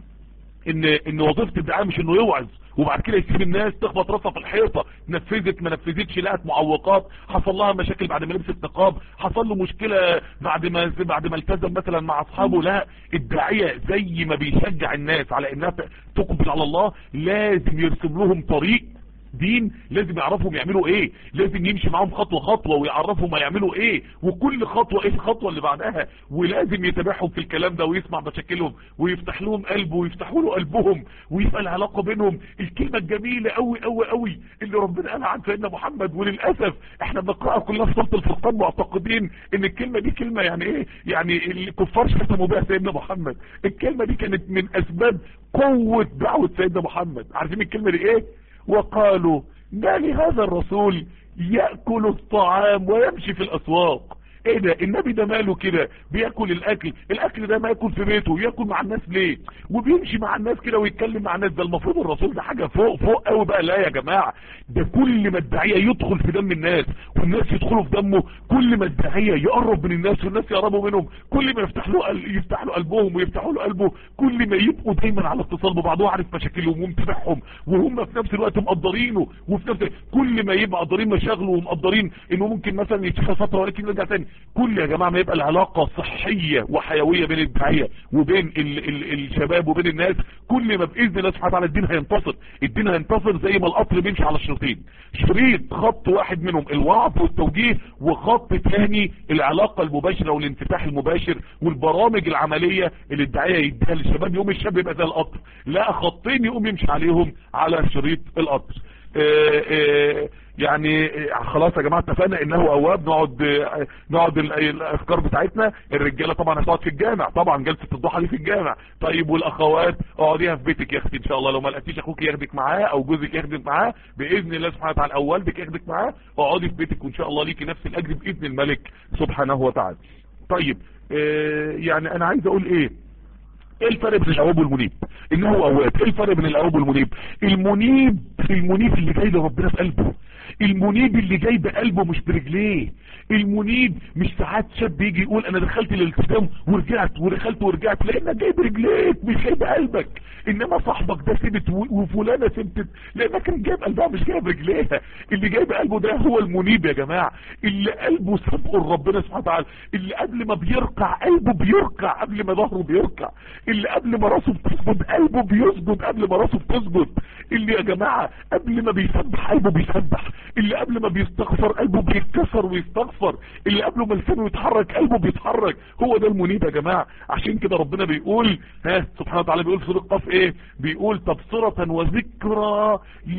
ان ان وظيفة الدعاء مش انه يوعظ وبعد كده يسيب الناس تخبط راسها في الحيطه نفذت ما نفذتش لقت معوقات حصل لها مشاكل بعد ما لبست نقاب حصل له مشكله بعد ما بعد ما التزم مثلا مع اصحابه لا الداعيه زي ما بيشجع الناس على انها تقبل على الله لازم يرسم لهم طريق دين لازم يعرفهم يعملوا ايه لازم يمشي معاهم خطوة خطوة ويعرفهم هيعملوا ايه وكل خطوة ايه الخطوة اللي بعدها ولازم يتابعهم في الكلام ده ويسمع مشاكلهم ويفتح لهم قلبه ويفتحوا له قلبهم ويبقى العلاقة بينهم الكلمة الجميلة قوي قوي قوي اللي ربنا قال عن سيدنا محمد وللأسف احنا بنقرأها كلها في سورة الفرقان معتقدين ان الكلمة دي كلمة يعني ايه يعني الكفار شتموا بها سيدنا محمد الكلمة دي كانت من اسباب قوة دعوة سيدنا محمد عارفين الكلمة دي ايه وقالوا ما لهذا الرسول يأكل الطعام ويمشي في الأسواق ايه ده النبي ده ماله كده بياكل الاكل الاكل ده ما ياكل في بيته ياكل مع الناس ليه وبيمشي مع الناس كده ويتكلم مع الناس ده المفروض الرسول ده حاجة فوق فوق قوي بقى لا يا جماعة ده كل ما الداعية يدخل في دم الناس والناس يدخلوا في دمه كل ما الداعية يقرب من الناس والناس يقربوا منهم كل ما يفتح له يفتح له قلبهم ويفتحوا له قلبه كل ما يبقوا دايما على اتصال ببعض وعارف مشاكلهم ومتابعهم وهم في نفس الوقت مقدرينه وفي نفس كل ما يبقى مقدرين مشاغله ومقدرين انه ممكن مثلا يتشفى فتره ولكن يرجع تاني كل يا جماعة ما يبقى العلاقة صحية وحيوية بين الداعية وبين ال ال الشباب وبين الناس كل ما بإذن الله سبحانه وتعالى الدين هينتصر الدين هينتصر زي ما القطر بيمشي على الشريطين شريط خط واحد منهم الوعظ والتوجيه وخط تاني العلاقة المباشرة والانفتاح المباشر والبرامج العملية اللي الداعية يديها للشباب يوم الشاب يبقى زي القطر لا خطين يقوم يمشي عليهم على شريط القطر اه اه يعني خلاص يا جماعة اتفقنا انه اواب نقعد نقعد الافكار بتاعتنا الرجالة طبعا هتقعد في الجامع طبعا جلسة الضحى دي في الجامع طيب والاخوات اقعديها في بيتك يا اختي ان شاء الله لو ما لقيتيش اخوك ياخدك معاه او جوزك ياخدك معاه باذن الله سبحانه وتعالى او والدك ياخدك معاه اقعدي في بيتك وان شاء الله ليكي نفس الاجر باذن الملك سبحانه وتعالى طيب اه يعني انا عايز اقول ايه ايه الفرق بين الاواب والمنيب انه اواب ايه الفرق بين الاواب والمنيب المنيب المنيب اللي جاي لربنا في قلبه المنيب اللي جاي بقلبه مش برجليه المنيب مش ساعات شاب يجي يقول انا دخلت الالتزام ورجعت ودخلت ورجعت لانك جاي برجليك مش جاي بقلبك انما صاحبك ده سبت وفلانة سبتت لانك كان جايب قلبها مش جايب رجليها اللي جاي بقلبه ده هو المنيب يا جماعة اللي قلبه سابقه لربنا سبحانه وتعالى اللي قبل ما بيرقع قلبه بيرقع قبل ما ظهره بيرقع اللي قبل ما راسه بتسجد قلبه بيسجد قبل ما راسه بتسجد اللي يا جماعة قبل ما بيسبح قلبه بيسبح اللي قبل ما بيستغفر قلبه بيتكسر ويستغفر اللي قبل ما لسانه يتحرك قلبه بيتحرك هو ده المنيب يا جماعة عشان كده ربنا بيقول ها سبحانه وتعالى بيقول في سورة قاف ايه بيقول تبصرة وذكرى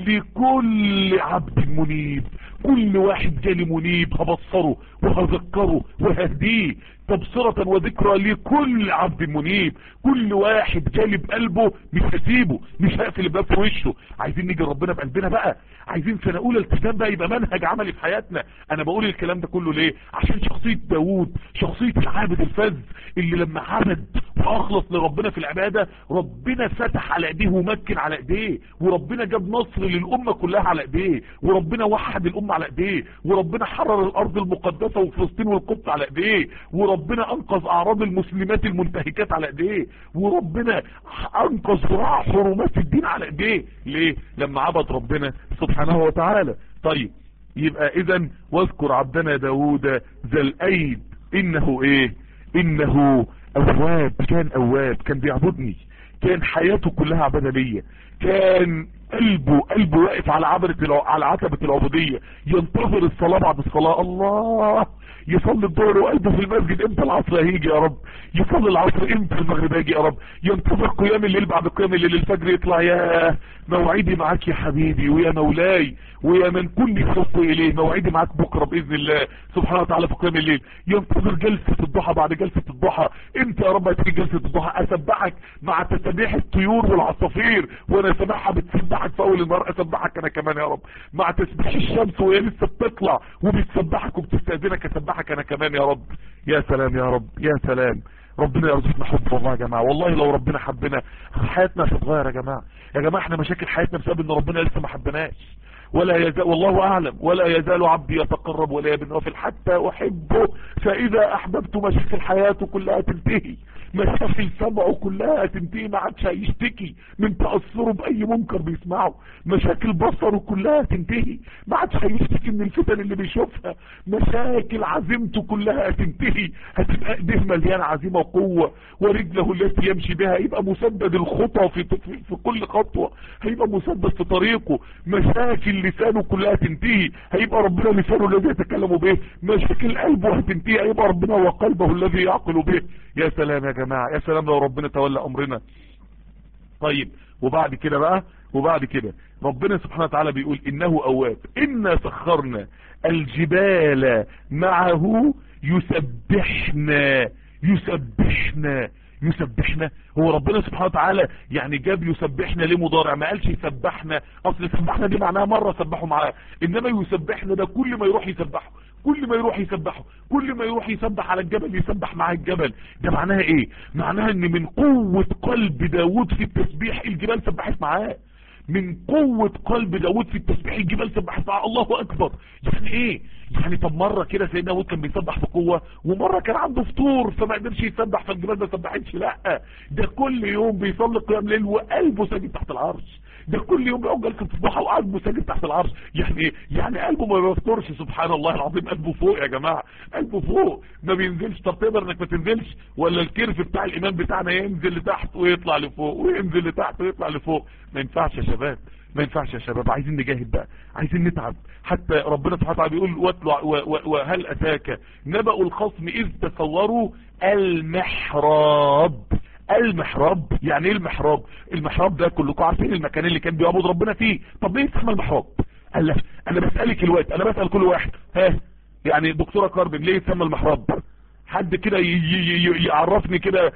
لكل عبد منيب كل واحد جالي منيب هبصره وهذكره وهديه تبصرة وذكرى لكل عبد منيب كل واحد جالي بقلبه مش هسيبه مش هقفل الباب في وشه عايزين نيجي ربنا بقلبنا بقى عايزين سنة اولى التزام بقى يبقى منهج عملي في حياتنا انا بقول الكلام ده كله ليه عشان شخصية داوود شخصية العابد الفذ اللي لما عبد واخلص لربنا في العبادة ربنا فتح على ايديه ومكن على ايديه وربنا جاب نصر للامة كلها على ايديه وربنا وحد الامة على ايديه وربنا حرر الارض المقدسة وفلسطين والقدس على ايديه وربنا انقذ اعراض المسلمات المنتهكات على ايديه وربنا انقذ وراء حرمات الدين على ايديه ليه لما عبد ربنا سبحانه وتعالى طيب يبقى اذا واذكر عبدنا داود ذا الايد انه ايه انه اواب كان اواب كان بيعبدني كان حياته كلها عبادة ليا كان قلبه قلبه واقف على عبرة على عتبة العبودية ينتظر الصلاة بعد الصلاة الله يصلي الظهر وقلبه في المسجد امتى العصر هيجي يا رب يصلي العصر امتى المغرب هيجي يا رب ينتظر قيام الليل بعد قيام الليل الفجر يطلع يا موعدي معاك يا حبيبي ويا مولاي ويا من كل خط اليه موعدي معاك بكرة باذن الله سبحانه وتعالى في قيام الليل ينتظر جلسة الضحى بعد جلسة الضحى امتى يا رب هتيجي جلسة الضحى اسبحك مع تسبيح الطيور والعصافير وانا سامعها بتسبحك في اول النهار اسبحك انا كمان يا رب مع تسبيح الشمس وهي لسه بتطلع وبتسبحك وبتستاذنك اسبحك انا كمان يا رب يا سلام يا رب يا سلام ربنا يرزقنا حب والله يا جماعه والله لو ربنا حبنا حياتنا هتتغير يا جماعه يا جماعه احنا مشاكل حياتنا بسبب ان ربنا لسه ما حبناش ولا يزال والله اعلم ولا يزال عبدي يتقرب ولا بالنوافل حتى احبه فاذا احببت مشاكل حياته كلها تنتهي مشاكل سمعه كلها تنتهي ما عادش هيشتكي من تاثره باي منكر بيسمعه مشاكل بصره كلها تنتهي ما عادش هيشتكي من الفتن اللي بيشوفها مشاكل عزيمته كلها تنتهي هتبقى ايديه مليانه عزيمه وقوه ورجله التي يمشي بها يبقى مسدد الخطى في, في, في كل خطوه هيبقى مسدد في طريقه مشاكل لسانه كلها تنتهي هيبقى ربنا لسانه الذي يتكلم به مشاكل قلبه هتنتهي هيبقى ربنا هو قلبه الذي يعقل به يا سلام يا جماعة يا سلام لو ربنا تولى امرنا طيب وبعد كده بقى وبعد كده ربنا سبحانه وتعالى بيقول انه اواب انا سخرنا الجبال معه يسبحنا يسبحنا يسبحنا هو ربنا سبحانه وتعالى يعني جاب يسبحنا ليه مضارع ما قالش يسبحنا اصل سبحنا دي معناها مرة سبحوا معاه انما يسبحنا ده كل ما يروح يسبحه كل ما يروح يسبحه كل ما يروح يسبح على الجبل يسبح مع الجبل ده معناها ايه معناها ان من قوة قلب داود في التسبيح الجبال سبحت معاه من قوة قلب داود في التسبيح الجبال سبحت معاه الله اكبر يعني ايه يعني طب مرة كده سيدنا داود كان بيسبح في قوة ومرة كان عنده فطور فما قدرش يسبح فالجبال ما سبحتش لا ده كل يوم بيصلي قيام ليل وقلبه ساجد تحت العرش ده كل يوم بيقعد جلسه الضحى وقلبه ساجد تحت العرش يعني ايه يعني قلبه ما بيفطرش سبحان الله العظيم قلبه فوق يا جماعه قلبه فوق ما بينزلش طب تقدر انك ما تنزلش ولا الكيرف بتاع الايمان بتاعنا ينزل لتحت ويطلع لفوق وينزل لتحت ويطلع لفوق ما ينفعش يا شباب ما ينفعش يا شباب عايزين نجاهد بقى عايزين نتعب حتى ربنا سبحانه وتعالى بيقول واتلع وهل اتاك نبأ الخصم اذ تصوروا المحراب المحراب يعني ايه المحراب المحراب ده كلكم عارفين المكان اللي كان بيعبد ربنا فيه طب ليه يسمى المحراب قال لك انا بسالك الوقت انا بسال كل واحد ها يعني دكتوره كاربن ليه يسمى المحراب حد كده يعرفني كده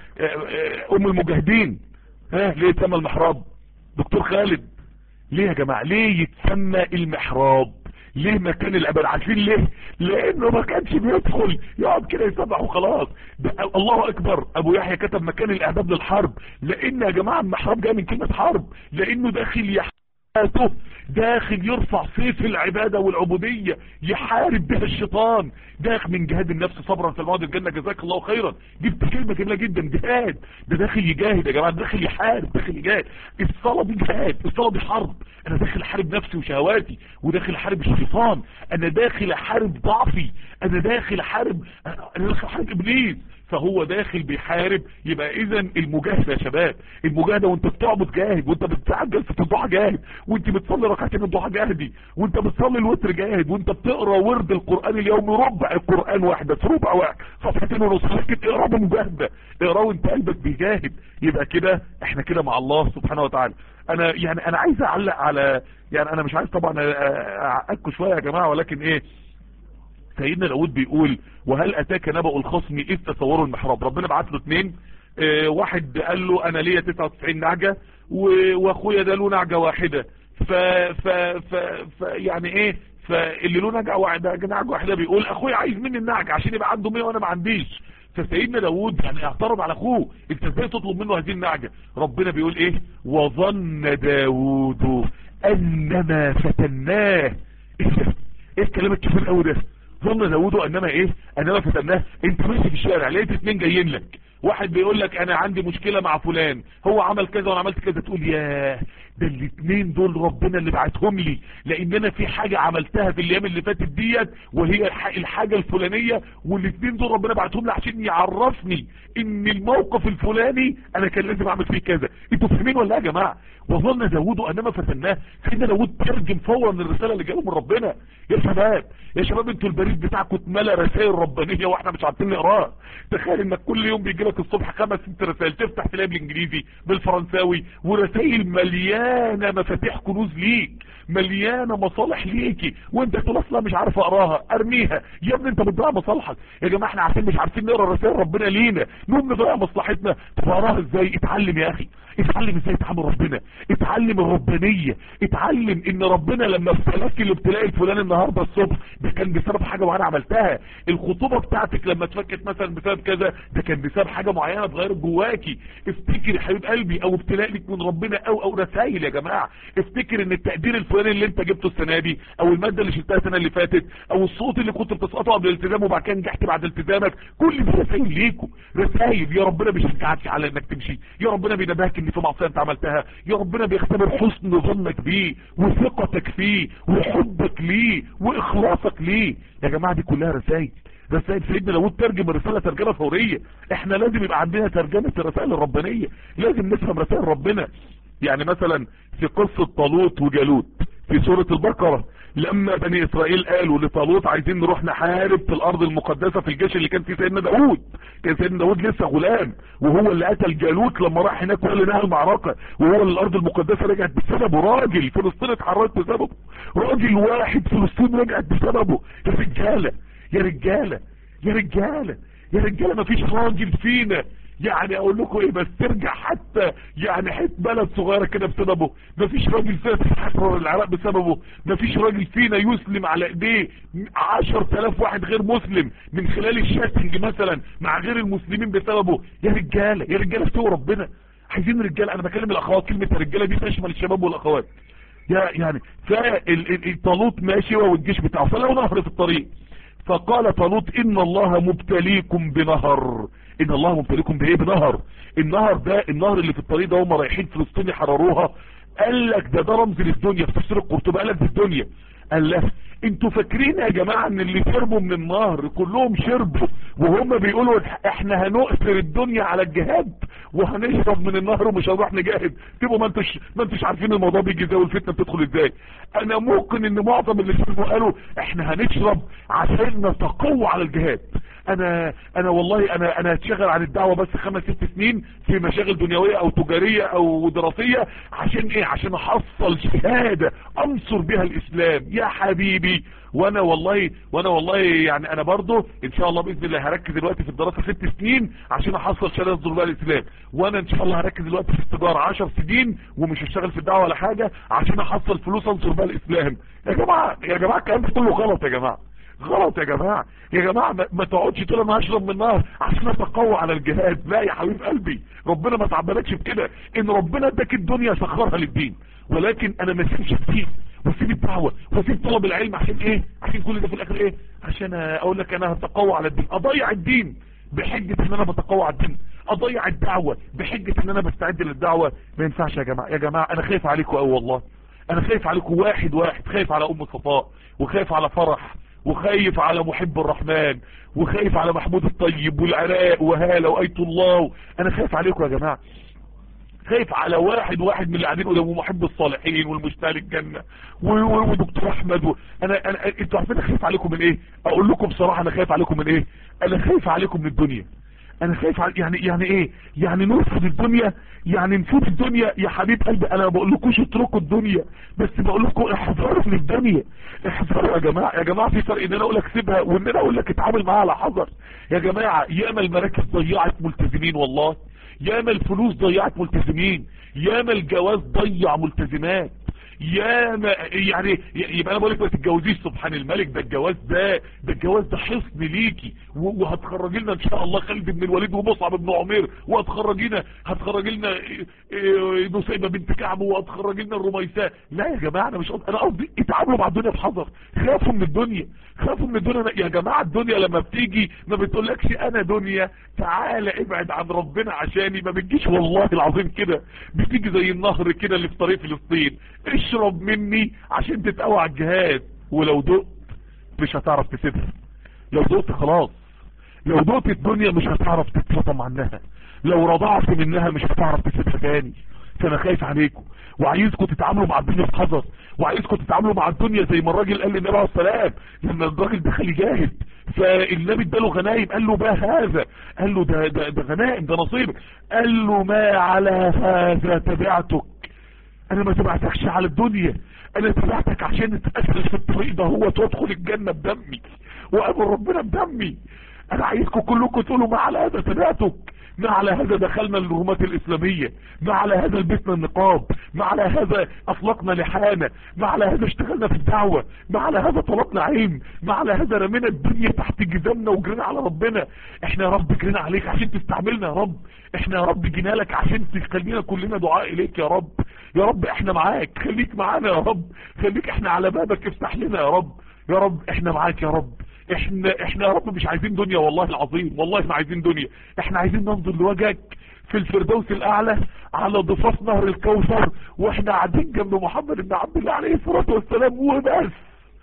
ام المجاهدين ها ليه يسمى المحراب دكتور خالد ليه يا جماعه ليه يتسمى المحراب ليه مكان الابد عارفين ليه لانه ما كانش بيدخل يقعد كده يسبح وخلاص الله اكبر ابو يحيى كتب مكان الاعداد للحرب لان يا جماعه المحراب جاي من كلمه حرب لانه داخل يح حياته داخل يرفع سيف العبادة والعبودية يحارب بها الشيطان داخل من جهاد النفس صبرا في المواد الجنة جزاك الله خيرا جبت كلمة جميلة جدا جهاد ده داخل يجاهد يا جماعة داخل يحارب داخل يجاهد الصلاة دي جهاد الصلاة دي حرب انا داخل احارب نفسي وشهواتي وداخل احارب الشيطان انا داخل احارب ضعفي انا داخل احارب انا داخل احارب ابليس فهو داخل بيحارب يبقى اذا المجاهدة يا شباب المجاهدة وانت بتعبد جاهد وانت بتساعد جلسة الضحى جاهد وانت بتصلي ركعتين الضحى جاهدي وانت بتصلي الوتر جاهد وانت بتقرا ورد القرآن اليومي ربع القرآن واحدة في ربع واحد صفحتين ونص لكن اقرا بمجاهدة اقرا وانت قلبك بيجاهد يبقى كده احنا كده مع الله سبحانه وتعالى انا يعني انا عايز اعلق على يعني انا مش عايز طبعا اعقدكم شوية يا جماعة ولكن ايه سيدنا داود بيقول وهل اتاك نبأ الخصم اذ تصوروا المحراب ربنا بعت له اثنين اه واحد قال له انا ليا 99 نعجة واخويا ده له نعجة واحدة ف ف ف, ف يعني ايه فاللي له نعجة واحدة نعجة واحدة بيقول اخويا عايز مني النعجة عشان يبقى عنده 100 وانا ما عنديش فسيدنا داود يعني اعترض على اخوه انت ازاي تطلب منه هذه النعجة ربنا بيقول ايه وظن داود انما فتناه ايه ده ايه الكلام الكبير قوي ده ظن داود انما ايه انما فتناه انت ماشي في الشارع لقيت اتنين جايين لك واحد بيقول لك انا عندي مشكلة مع فلان هو عمل كذا وانا عملت كذا تقول ياه ده الاثنين دول ربنا اللي بعتهم لي لان انا في حاجة عملتها في الايام اللي فاتت ديت وهي الحاجة الفلانية والاثنين دول ربنا بعتهم لي عشان يعرفني ان الموقف الفلاني انا كان لازم اعمل فيه كذا انتوا فاهمين ولا يا جماعة وظلنا داوود انما فتناه سيدنا داوود ترجم فورا الرسالة اللي جايه من ربنا يا شباب يا شباب انتوا البريد بتاعكم اتملى رسائل ربانية واحنا مش عارفين نقراها تخيل انك كل يوم بيجي لك الصبح خمس ست رسائل تفتح تلاقي بالانجليزي بالفرنساوي ورسائل مليانة مفاتيح كنوز ليك مليانة مصالح ليكي وانت تقول اصلا مش عارف اقراها ارميها يا ابني انت بتضيع مصالحك يا جماعة احنا عارفين مش عارفين نقرا رسائل ربنا لينا نقوم نضيع مصلحتنا طب اقراها ازاي اتعلم يا اخي اتعلم ازاي تعامل ربنا اتعلم الربانية اتعلم ان ربنا لما ابتلاك الابتلاء الفلاني النهاردة الصبح ده كان بسبب حاجة وانا عملتها الخطوبة بتاعتك لما اتفكت مثلا بسبب كذا ده كان بسبب حاجة معينة اتغيرت جواكي افتكر يا حبيب قلبي او ابتلاء لك من ربنا او او رسائل يا جماعة افتكر ان التقدير الفلاني اللي انت جبته السنة دي او المادة اللي شلتها السنة اللي فاتت او الصوت اللي كنت بتسقطه قبل الالتزام وبعد كده نجحت بعد التزامك كل دي رسائل ليكم رسائل يا ربنا بيشجعك على انك تمشي يا ربنا بينبهك ان في معصيه انت عملتها يا ربنا بيختبر حسن ظنك بيه وثقتك فيه وحبك ليه واخلاصك ليه يا جماعه دي كلها رسائل رسائل سيدنا داوود ترجم الرسالة ترجمة فورية احنا لازم يبقى عندنا ترجمة الرسائل الربانية لازم نفهم رسائل ربنا يعني مثلا في قصة طالوت وجالوت في سورة البقرة لما بني اسرائيل قالوا لطالوت عايزين نروح نحارب في الارض المقدسة في الجيش اللي كان فيه سيدنا داوود كان سيدنا داوود لسه غلام وهو اللي قتل جالوت لما راح هناك وقال نهى المعركة وهو اللي الارض المقدسة رجعت بسببه راجل فلسطين اتحررت بسببه راجل واحد فلسطين رجعت بسببه يا رجالة يا رجالة يا رجالة يا رجالة مفيش راجل فينا يعني اقول لكم ايه بس ترجع حتى يعني حته بلد صغيره كده بسببه مفيش راجل فينا تحرر العراق بسببه مفيش راجل فينا يسلم على ايديه 10000 واحد غير مسلم من خلال الشاتنج مثلا مع غير المسلمين بسببه يا رجاله يا رجاله سووا ربنا عايزين رجاله انا بكلم الاخوات كلمه الرجاله دي تشمل الشباب والاخوات يا يعني فالطالوت ماشي هو والجيش بتاعه فلو نهر في الطريق فقال طالوت ان الله مبتليكم بنهر ان الله مبتليكم بايه بنهر النهر ده النهر اللي في الطريق ده هم رايحين فلسطين يحرروها قال لك ده ده رمز للدنيا في تفسير القرطبي قال لك دي الدنيا قال لك انتوا فاكرين يا جماعة ان اللي شربوا من النهر كلهم شربوا وهم بيقولوا احنا هنؤثر الدنيا على الجهاد وهنشرب من النهر ومش هنروح نجاهد تبقوا ما انتوش ما انتوش عارفين الموضوع بيجي ازاي والفتنه بتدخل ازاي انا ممكن ان معظم اللي شربوا قالوا احنا هنشرب عشان نتقوى على الجهاد انا انا والله انا انا هتشغل عن الدعوه بس خمس ست سنين في مشاغل دنيويه او تجاريه او دراسيه عشان ايه عشان احصل شهاده انصر بها الاسلام يا حبيبي وانا والله وانا والله يعني انا برضو ان شاء الله باذن الله هركز دلوقتي في الدراسه ست سنين عشان احصل شهاده انصر بها الاسلام وانا ان شاء الله هركز دلوقتي في التجاره 10 سنين ومش هشتغل في الدعوه ولا حاجه عشان احصل فلوس انصر بها الاسلام يا جماعه يا جماعه الكلام ده كله غلط يا جماعه غلط يا جماعة يا جماعة ما تقعدش تقول انا هشرب من النهر عشان اتقوى على الجهاد لا يا حبيب قلبي ربنا ما تعبناكش بكده ان ربنا اداك الدنيا سخرها للدين ولكن انا ما اسيبش الدين واسيب الدعوة واسيب طلب العلم عشان ايه عشان كل ده في الاخر ايه عشان اقول لك انا هتقوى على الدين اضيع الدين بحجة ان انا بتقوى على الدين اضيع الدعوة بحجة ان انا بستعد للدعوة ما ينفعش يا جماعة يا جماعة انا خايف عليكم قوي والله انا خايف عليكم واحد واحد خايف على ام صفاء وخايف على فرح وخايف على محب الرحمن وخايف على محمود الطيب والعراق وهالة وآية الله انا خايف عليكم يا جماعة خايف على واحد واحد من اللي قاعدين قدامه محب الصالحين والمشتاق للجنة ودكتور احمد و... انا انا انتوا عارفين انا خايف عليكم من ايه اقول لكم بصراحة انا خايف عليكم من ايه انا خايف عليكم من الدنيا انا خايف على يعني يعني ايه يعني نرفض الدنيا يعني نفوت الدنيا يا حبيب قلبي انا ما بقول لكمش اتركوا الدنيا بس بقول لكم احذروا من الدنيا احذروا يا جماعه يا جماعه في فرق ان انا اقول لك سيبها وان انا اقول لك اتعامل معاها على حذر يا جماعه ياما المراكز ضيعت ملتزمين والله ياما الفلوس ضيعت ملتزمين ياما الجواز ضيع ملتزمات يا ما يعني يبقى انا بقول لك ما تتجوزيش سبحان الملك ده الجواز ده ده الجواز ده حصن ليكي وهتخرجي لنا ان شاء الله خالد بن الوليد ومصعب بن عمير وهتخرجينا هتخرجي لنا نسيبه بنت كعب وهتخرجي لنا الرميساء لا يا جماعه انا مش انا قصدي اتعاملوا مع الدنيا بحذر خافوا من الدنيا خافوا من الدنيا يا جماعه الدنيا لما بتيجي ما بتقولكش انا دنيا تعالى ابعد عن ربنا عشاني ما بتجيش والله العظيم كده بتيجي زي النهر كده اللي في طريق فلسطين اشرب مني عشان تتقوى على الجهاد ولو دقت مش هتعرف تسيبها لو دقت خلاص لو دقت الدنيا مش هتعرف تتفطم عنها لو رضعت منها مش هتعرف تسيبها تاني فانا خايف عليكم وعايزكم تتعاملوا مع الدنيا بحذر وعايزكم تتعاملوا مع الدنيا زي ما الراجل قال للنبي عليه السلام لما الراجل دخل يجاهد فالنبي اداله غنايم قال له ما هذا قال له ده ده, ده غنائم ده نصيبك قال له ما على هذا تبعتك انا ما تبعتكش على الدنيا انا تبعتك عشان تتأسس في الطريق ده هو تدخل الجنة بدمي وقابل ربنا بدمي انا عايزكم كلكم تقولوا ما على هذا تبعتك ما على هذا دخلنا الرهومات الاسلامية ما على هذا لبسنا النقاب ما على هذا اطلقنا لحانا ما على هذا اشتغلنا في الدعوة ما على هذا طلبنا علم ما على هذا رمينا الدنيا تحت جزامنا وجرينا على ربنا احنا يا رب جرينا عليك عشان تستعملنا يا رب احنا يا رب جينا لك عشان تخلينا كلنا دعاء اليك يا رب يا رب احنا معاك خليك معانا يا رب خليك احنا على بابك افتح لنا يا رب يا رب احنا معاك يا رب احنا احنا يا رب مش عايزين دنيا والله العظيم والله ما عايزين دنيا احنا عايزين ننظر لوجهك في الفردوس الاعلى على ضفاف نهر الكوثر واحنا قاعدين جنب محمد بن عبد الله عليه الصلاة والسلام وبس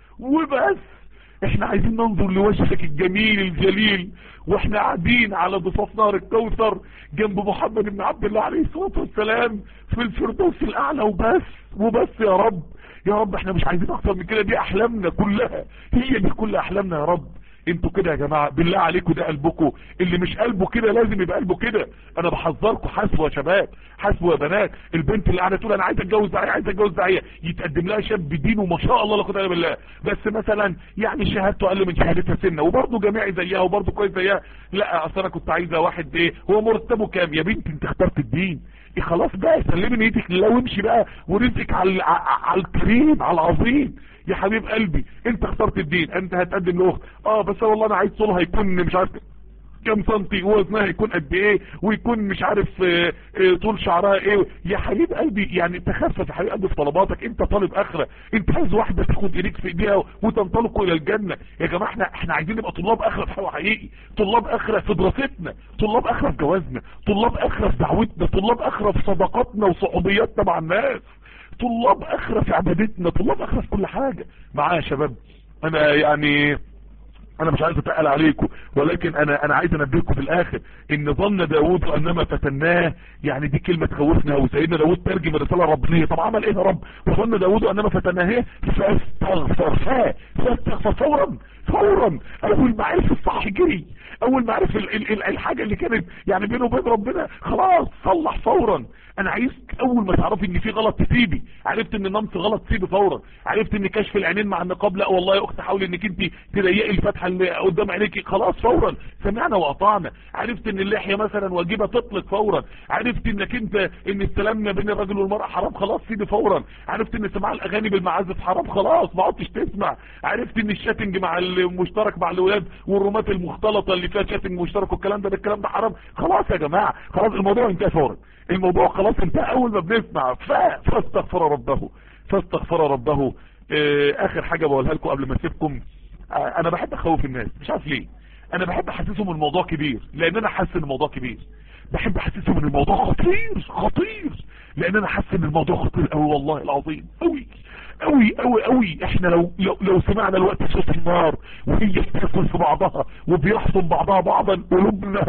وبس احنا عايزين ننظر لوجهك الجميل الجليل واحنا قاعدين على ضفاف نهر الكوثر جنب محمد بن عبد الله عليه الصلاة والسلام في الفردوس الاعلى وبس وبس يا رب يا رب احنا مش عايزين اكتر من كده دي احلامنا كلها هي دي كل احلامنا يا رب انتوا كده يا جماعة بالله عليكم ده قلبكم اللي مش قلبه كده لازم يبقى قلبه كده انا بحذركم حاسبوا يا شباب حاسبوا يا بنات البنت اللي قاعده تقول انا عايز اتجوز داعيه عايز اتجوز داعيه يتقدم لها شاب بدينه ما شاء الله لا قوه الا بالله بس مثلا يعني شهادته اقل من شهادتها سنه وبرضه جامعي زيها وبرضه كويس زيها لا اصل انا كنت عايزه واحد ايه هو مرتبه كام يا بنتي انت اخترت الدين إيه خلاص بقى سلمي نيتك لله وامشي بقى ورزقك على على الكريم على العظيم يا حبيب قلبي انت اخترت الدين انت هتقدم لاخت اه بس والله انا عايز طولها يكون مش عارف كم سنتي ووزنها يكون قد ايه ويكون مش عارف اه اه طول شعرها ايه يا حبيب قلبي يعني تخفف يا حبيب قلبي في طلباتك انت طالب اخره انت عايز واحده تاخد ايديك في ايديها وتنطلقوا الى الجنه يا جماعه احنا احنا عايزين نبقى طلاب اخره في حقيقي طلاب اخره في دراستنا طلاب اخره في جوازنا طلاب اخره في دعوتنا طلاب اخره في صداقاتنا وصحوبياتنا مع الناس طلاب اخره في عبادتنا طلاب اخره في كل حاجه معايا يا شباب انا يعني انا مش عايز اتقل عليكم ولكن انا انا عايز انبهكم في الاخر ان ظن داوود انما فتناه يعني دي كلمه تخوفنا وسيدنا داوود ترجم الرساله الربانيه طب عمل ايه يا رب وظن داوود انما فتناه فاستغفر فاه فاستغفر فورا فورا اول ما عرف الصح جري اول ما عرف ال ال ال الحاجه اللي كانت يعني بينه وبين ربنا خلاص صلح فورا انا عايز اول ما تعرفي ان في غلط تسيبي عرفت ان النمط غلط تسيبي فورا عرفت ان كشف العينين مع النقاب لا والله يا اخت حاولي انك انت تضيقي الفتحه اللي قدام عينيكي خلاص فورا سمعنا واطعنا عرفت ان اللحيه مثلا واجبه تطلق فورا عرفت انك انت ان السلام ما بين الرجل والمراه حرام خلاص سيبي فورا عرفت ان سماع الاغاني بالمعازف حرام خلاص ما عدتش تسمع عرفت ان الشاتنج مع المشترك مع الولاد والرومات المختلطه اللي فيها شاتنج مشترك والكلام ده الكلام ده حرام خلاص يا جماعه خلاص الموضوع انتهى فورا الموضوع خلاص انتهى اول ما بنسمع فاستغفر ربه فاستغفر ربه اه اخر حاجة بقولها لكم قبل ما اسيبكم اه انا بحب اخوف الناس مش عارف ليه انا بحب احسسهم الموضوع كبير لان انا حاسس ان الموضوع كبير بحب احسسهم ان الموضوع خطير خطير لان انا حاسس ان الموضوع خطير قوي والله العظيم قوي قوي قوي قوي احنا لو لو, لو سمعنا الوقت صوت النار وهي بتاكل في بعضها وبيحصن بعضها بعضا قلوبنا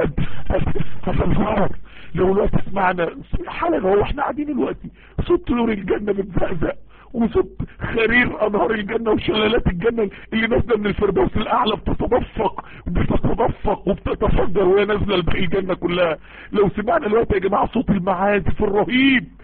هتنهار لو الوقت سمعنا حالا هو احنا قاعدين دلوقتي صوت نور الجنة بتزقزق وصوت خرير انهار الجنة وشلالات الجنة اللي نازلة من الفردوس الاعلى بتتدفق وبتتدفق وبتتفجر وهي نازلة لباقي الجنة كلها لو سمعنا الوقت يا جماعة صوت المعازف الرهيب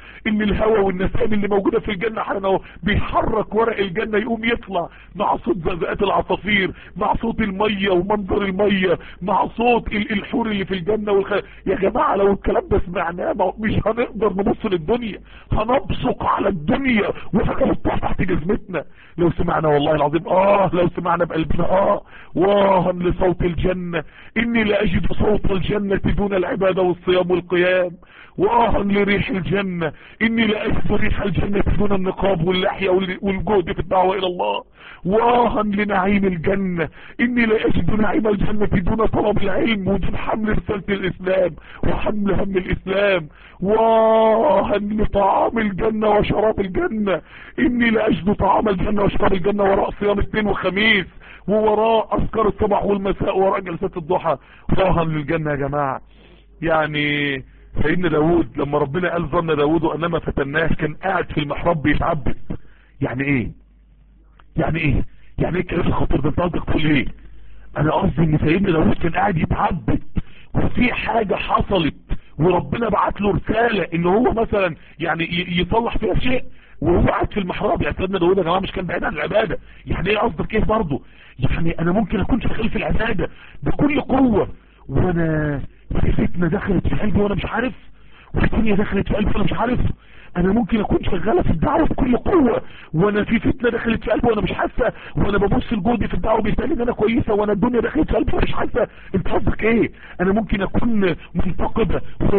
ان الهواء والنسائم اللي موجودة في الجنة حالا بيحرك ورق الجنة يقوم يطلع مع صوت زقزقات العصافير مع صوت المية ومنظر المية مع صوت الحور اللي في الجنة والخ... يا جماعة لو الكلام ده سمعناه مش هنقدر نبص للدنيا هنبصق على الدنيا وفجأة تحت جزمتنا لو سمعنا والله العظيم اه لو سمعنا بقلبنا اه واها لصوت الجنة اني لاجد صوت الجنة دون العبادة والصيام والقيام واها لريح الجنة اني لاجد ريح الجنة دون النقاب واللحية والجهد في الدعوة الى الله واها لنعيم الجنة اني لاجد نعيم الجنة دون طلب العلم ودون حمل رسالة الاسلام وحمل هم الاسلام واها لطعام الجنة وشراب الجنة اني لاجد طعام الجنة وشراب الجنة وراء صيام اثنين وخميس ووراء اذكار الصباح والمساء وراء جلسات الضحى واها للجنة يا جماعة يعني سيدنا داود لما ربنا قال ظن داود انما فتناه كان قاعد في المحراب بيتعبد يعني ايه يعني ايه يعني ايه الكلام الخطير ده انت قصدك تقول ايه انا قصدي ان سيدنا داود كان قاعد يتعبد وفي حاجة حصلت وربنا بعت له رسالة ان هو مثلا يعني يصلح فيها شيء وهو قاعد في المحراب يعني سيدنا داود يا جماعه مش كان بعيد عن العباده يعني ايه قصدك ايه برضه يعني انا ممكن اكون شغال في العباده بكل قوه وانا في فتنه دخلت في قلبي وانا مش عارف والدنيا دخلت في قلبي وانا مش عارف انا ممكن اكون شغاله في الدعوه بكل قوه وانا في فتنه دخلت في قلبي وانا مش حاسه وانا ببص لجهدي في الدعوه بيسالني ان انا كويسه وانا الدنيا دخلت في قلبي وانا مش حاسه انت قصدك ايه انا ممكن اكون منتقده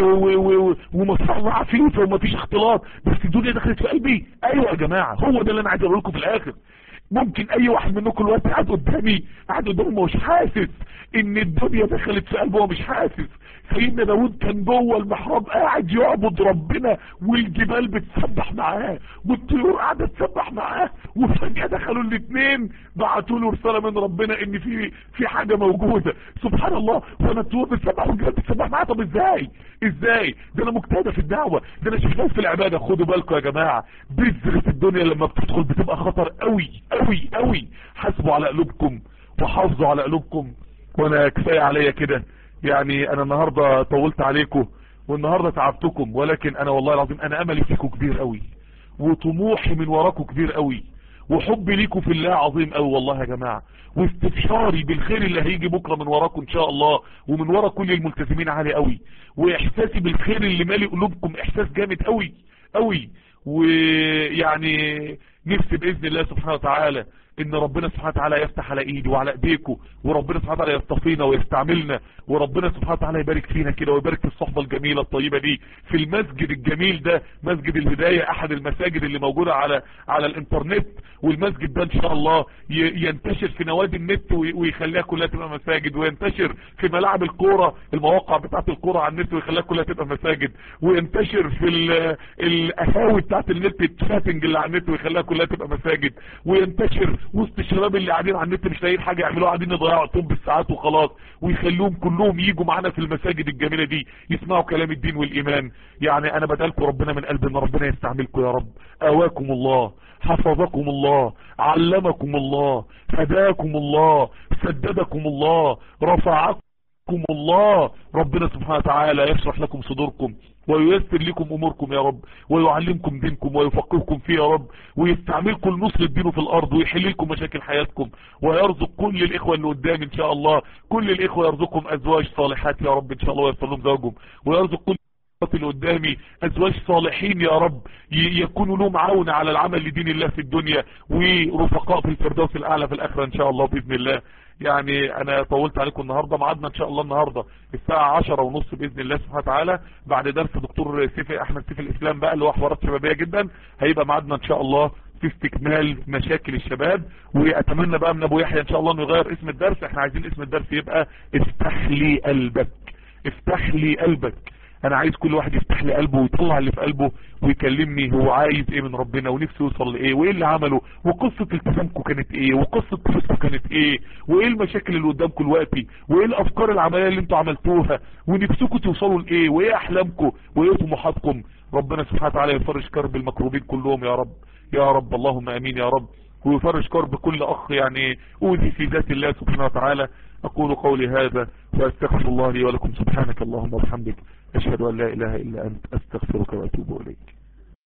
ومصلعه فيه ومفيش اختلاط بس الدنيا دخلت في قلبي ايوه يا جماعه هو ده اللي انا عايز اقول لكم في الاخر ممكن اي واحد منكم دلوقتي قاعد قدامي قاعد قدامي مش حاسس ان الدنيا دخلت في قلبه ومش حاسس سيدنا داود كان جوه المحراب قاعد يعبد ربنا والجبال بتسبح معاه والطيور قاعده تسبح معاه وفجاه دخلوا الاثنين بعتوا له رساله من ربنا ان في في حاجه موجوده سبحان الله وانا الطيور بتسبح والجبال بتسبح معاه طب ازاي ازاي ده انا مجتهده في الدعوه ده انا شغال في العباده خدوا بالكم يا جماعه بذره الدنيا لما بتدخل بتبقى خطر قوي قوي قوي حاسبوا على قلوبكم وحافظوا على قلوبكم وانا كفايه عليا كده يعني انا النهاردة طولت عليكم والنهاردة تعبتكم ولكن انا والله العظيم انا املي فيكم كبير قوي وطموحي من وراكم كبير قوي وحبي ليكم في الله عظيم قوي والله يا جماعة واستبشاري بالخير اللي هيجي بكرة من وراكم ان شاء الله ومن ورا كل الملتزمين عالي قوي واحساسي بالخير اللي مالي قلوبكم احساس جامد قوي قوي ويعني نفسي باذن الله سبحانه وتعالى ان ربنا سبحانه وتعالى يفتح على ايدي وعلى ايديكم وربنا سبحانه وتعالى يصطفينا ويستعملنا وربنا سبحانه وتعالى يبارك فينا كده ويبارك في الصحبة الجميلة الطيبة دي في المسجد الجميل ده مسجد الهداية احد المساجد اللي موجودة على على الانترنت والمسجد ده ان شاء الله ينتشر في نوادي النت ويخليها كلها تبقى مساجد وينتشر في ملاعب الكورة المواقع بتاعت الكورة على النت ويخليها كلها تبقى مساجد وينتشر في القهاوي بتاعت النت الشاتنج اللي على النت ويخليها كلها تبقى مساجد وينتشر وسط الشباب اللي قاعدين على النت مش لاقيين حاجة يعملوها قاعدين يضيعوا وقتهم بالساعات وخلاص ويخلوهم كلهم يجوا معانا في المساجد الجميلة دي يسمعوا كلام الدين والايمان يعني انا بدالكم ربنا من قلب ان ربنا يستعملكم يا رب اواكم الله حفظكم الله علمكم الله هداكم الله سددكم الله رفعكم الله ربنا سبحانه وتعالى يشرح لكم صدوركم وييسر لكم اموركم يا رب ويعلمكم دينكم ويفقهكم فيه يا رب ويستعملكم لنصر الدين في الارض ويحل لكم مشاكل حياتكم ويرزق كل الاخوة اللي قدام ان شاء الله كل الاخوة يرزقهم ازواج صالحات يا رب ان شاء الله ويرزق لهم زوجهم ويرزق كل اللي قدامي ازواج صالحين يا رب يكونوا لهم عون على العمل لدين الله في الدنيا ورفقاء في الفردوس الاعلى في الاخره ان شاء الله باذن الله يعني انا طولت عليكم النهاردة معادنا ان شاء الله النهاردة الساعة عشرة ونص باذن الله سبحانه وتعالى بعد درس دكتور سيف احمد سيف الاسلام بقى اللي هو حوارات شبابية جدا هيبقى معادنا ان شاء الله في استكمال مشاكل الشباب واتمنى بقى من ابو يحيى ان شاء الله انه يغير اسم الدرس احنا عايزين اسم الدرس يبقى افتح لي قلبك افتح لي قلبك انا عايز كل واحد يفتح لي قلبه ويطلع اللي في قلبه ويكلمني هو عايز ايه من ربنا ونفسه يوصل لايه وايه اللي عمله وقصة التزامكم كانت ايه وقصة طفلكم كانت ايه وايه المشاكل اللي قدامكم دلوقتي وايه الافكار العملية اللي انتوا عملتوها ونفسكم توصلوا لايه وايه احلامكم وايه طموحاتكم ربنا سبحانه وتعالى يفرج كرب المكروبين كلهم يا رب يا رب اللهم امين يا رب ويفرج كرب كل اخ يعني اوذي في ذات الله سبحانه وتعالى اقول قولي هذا واستغفر الله لي ولكم سبحانك اللهم وبحمدك اشهد ان لا اله الا انت استغفرك واتوب اليك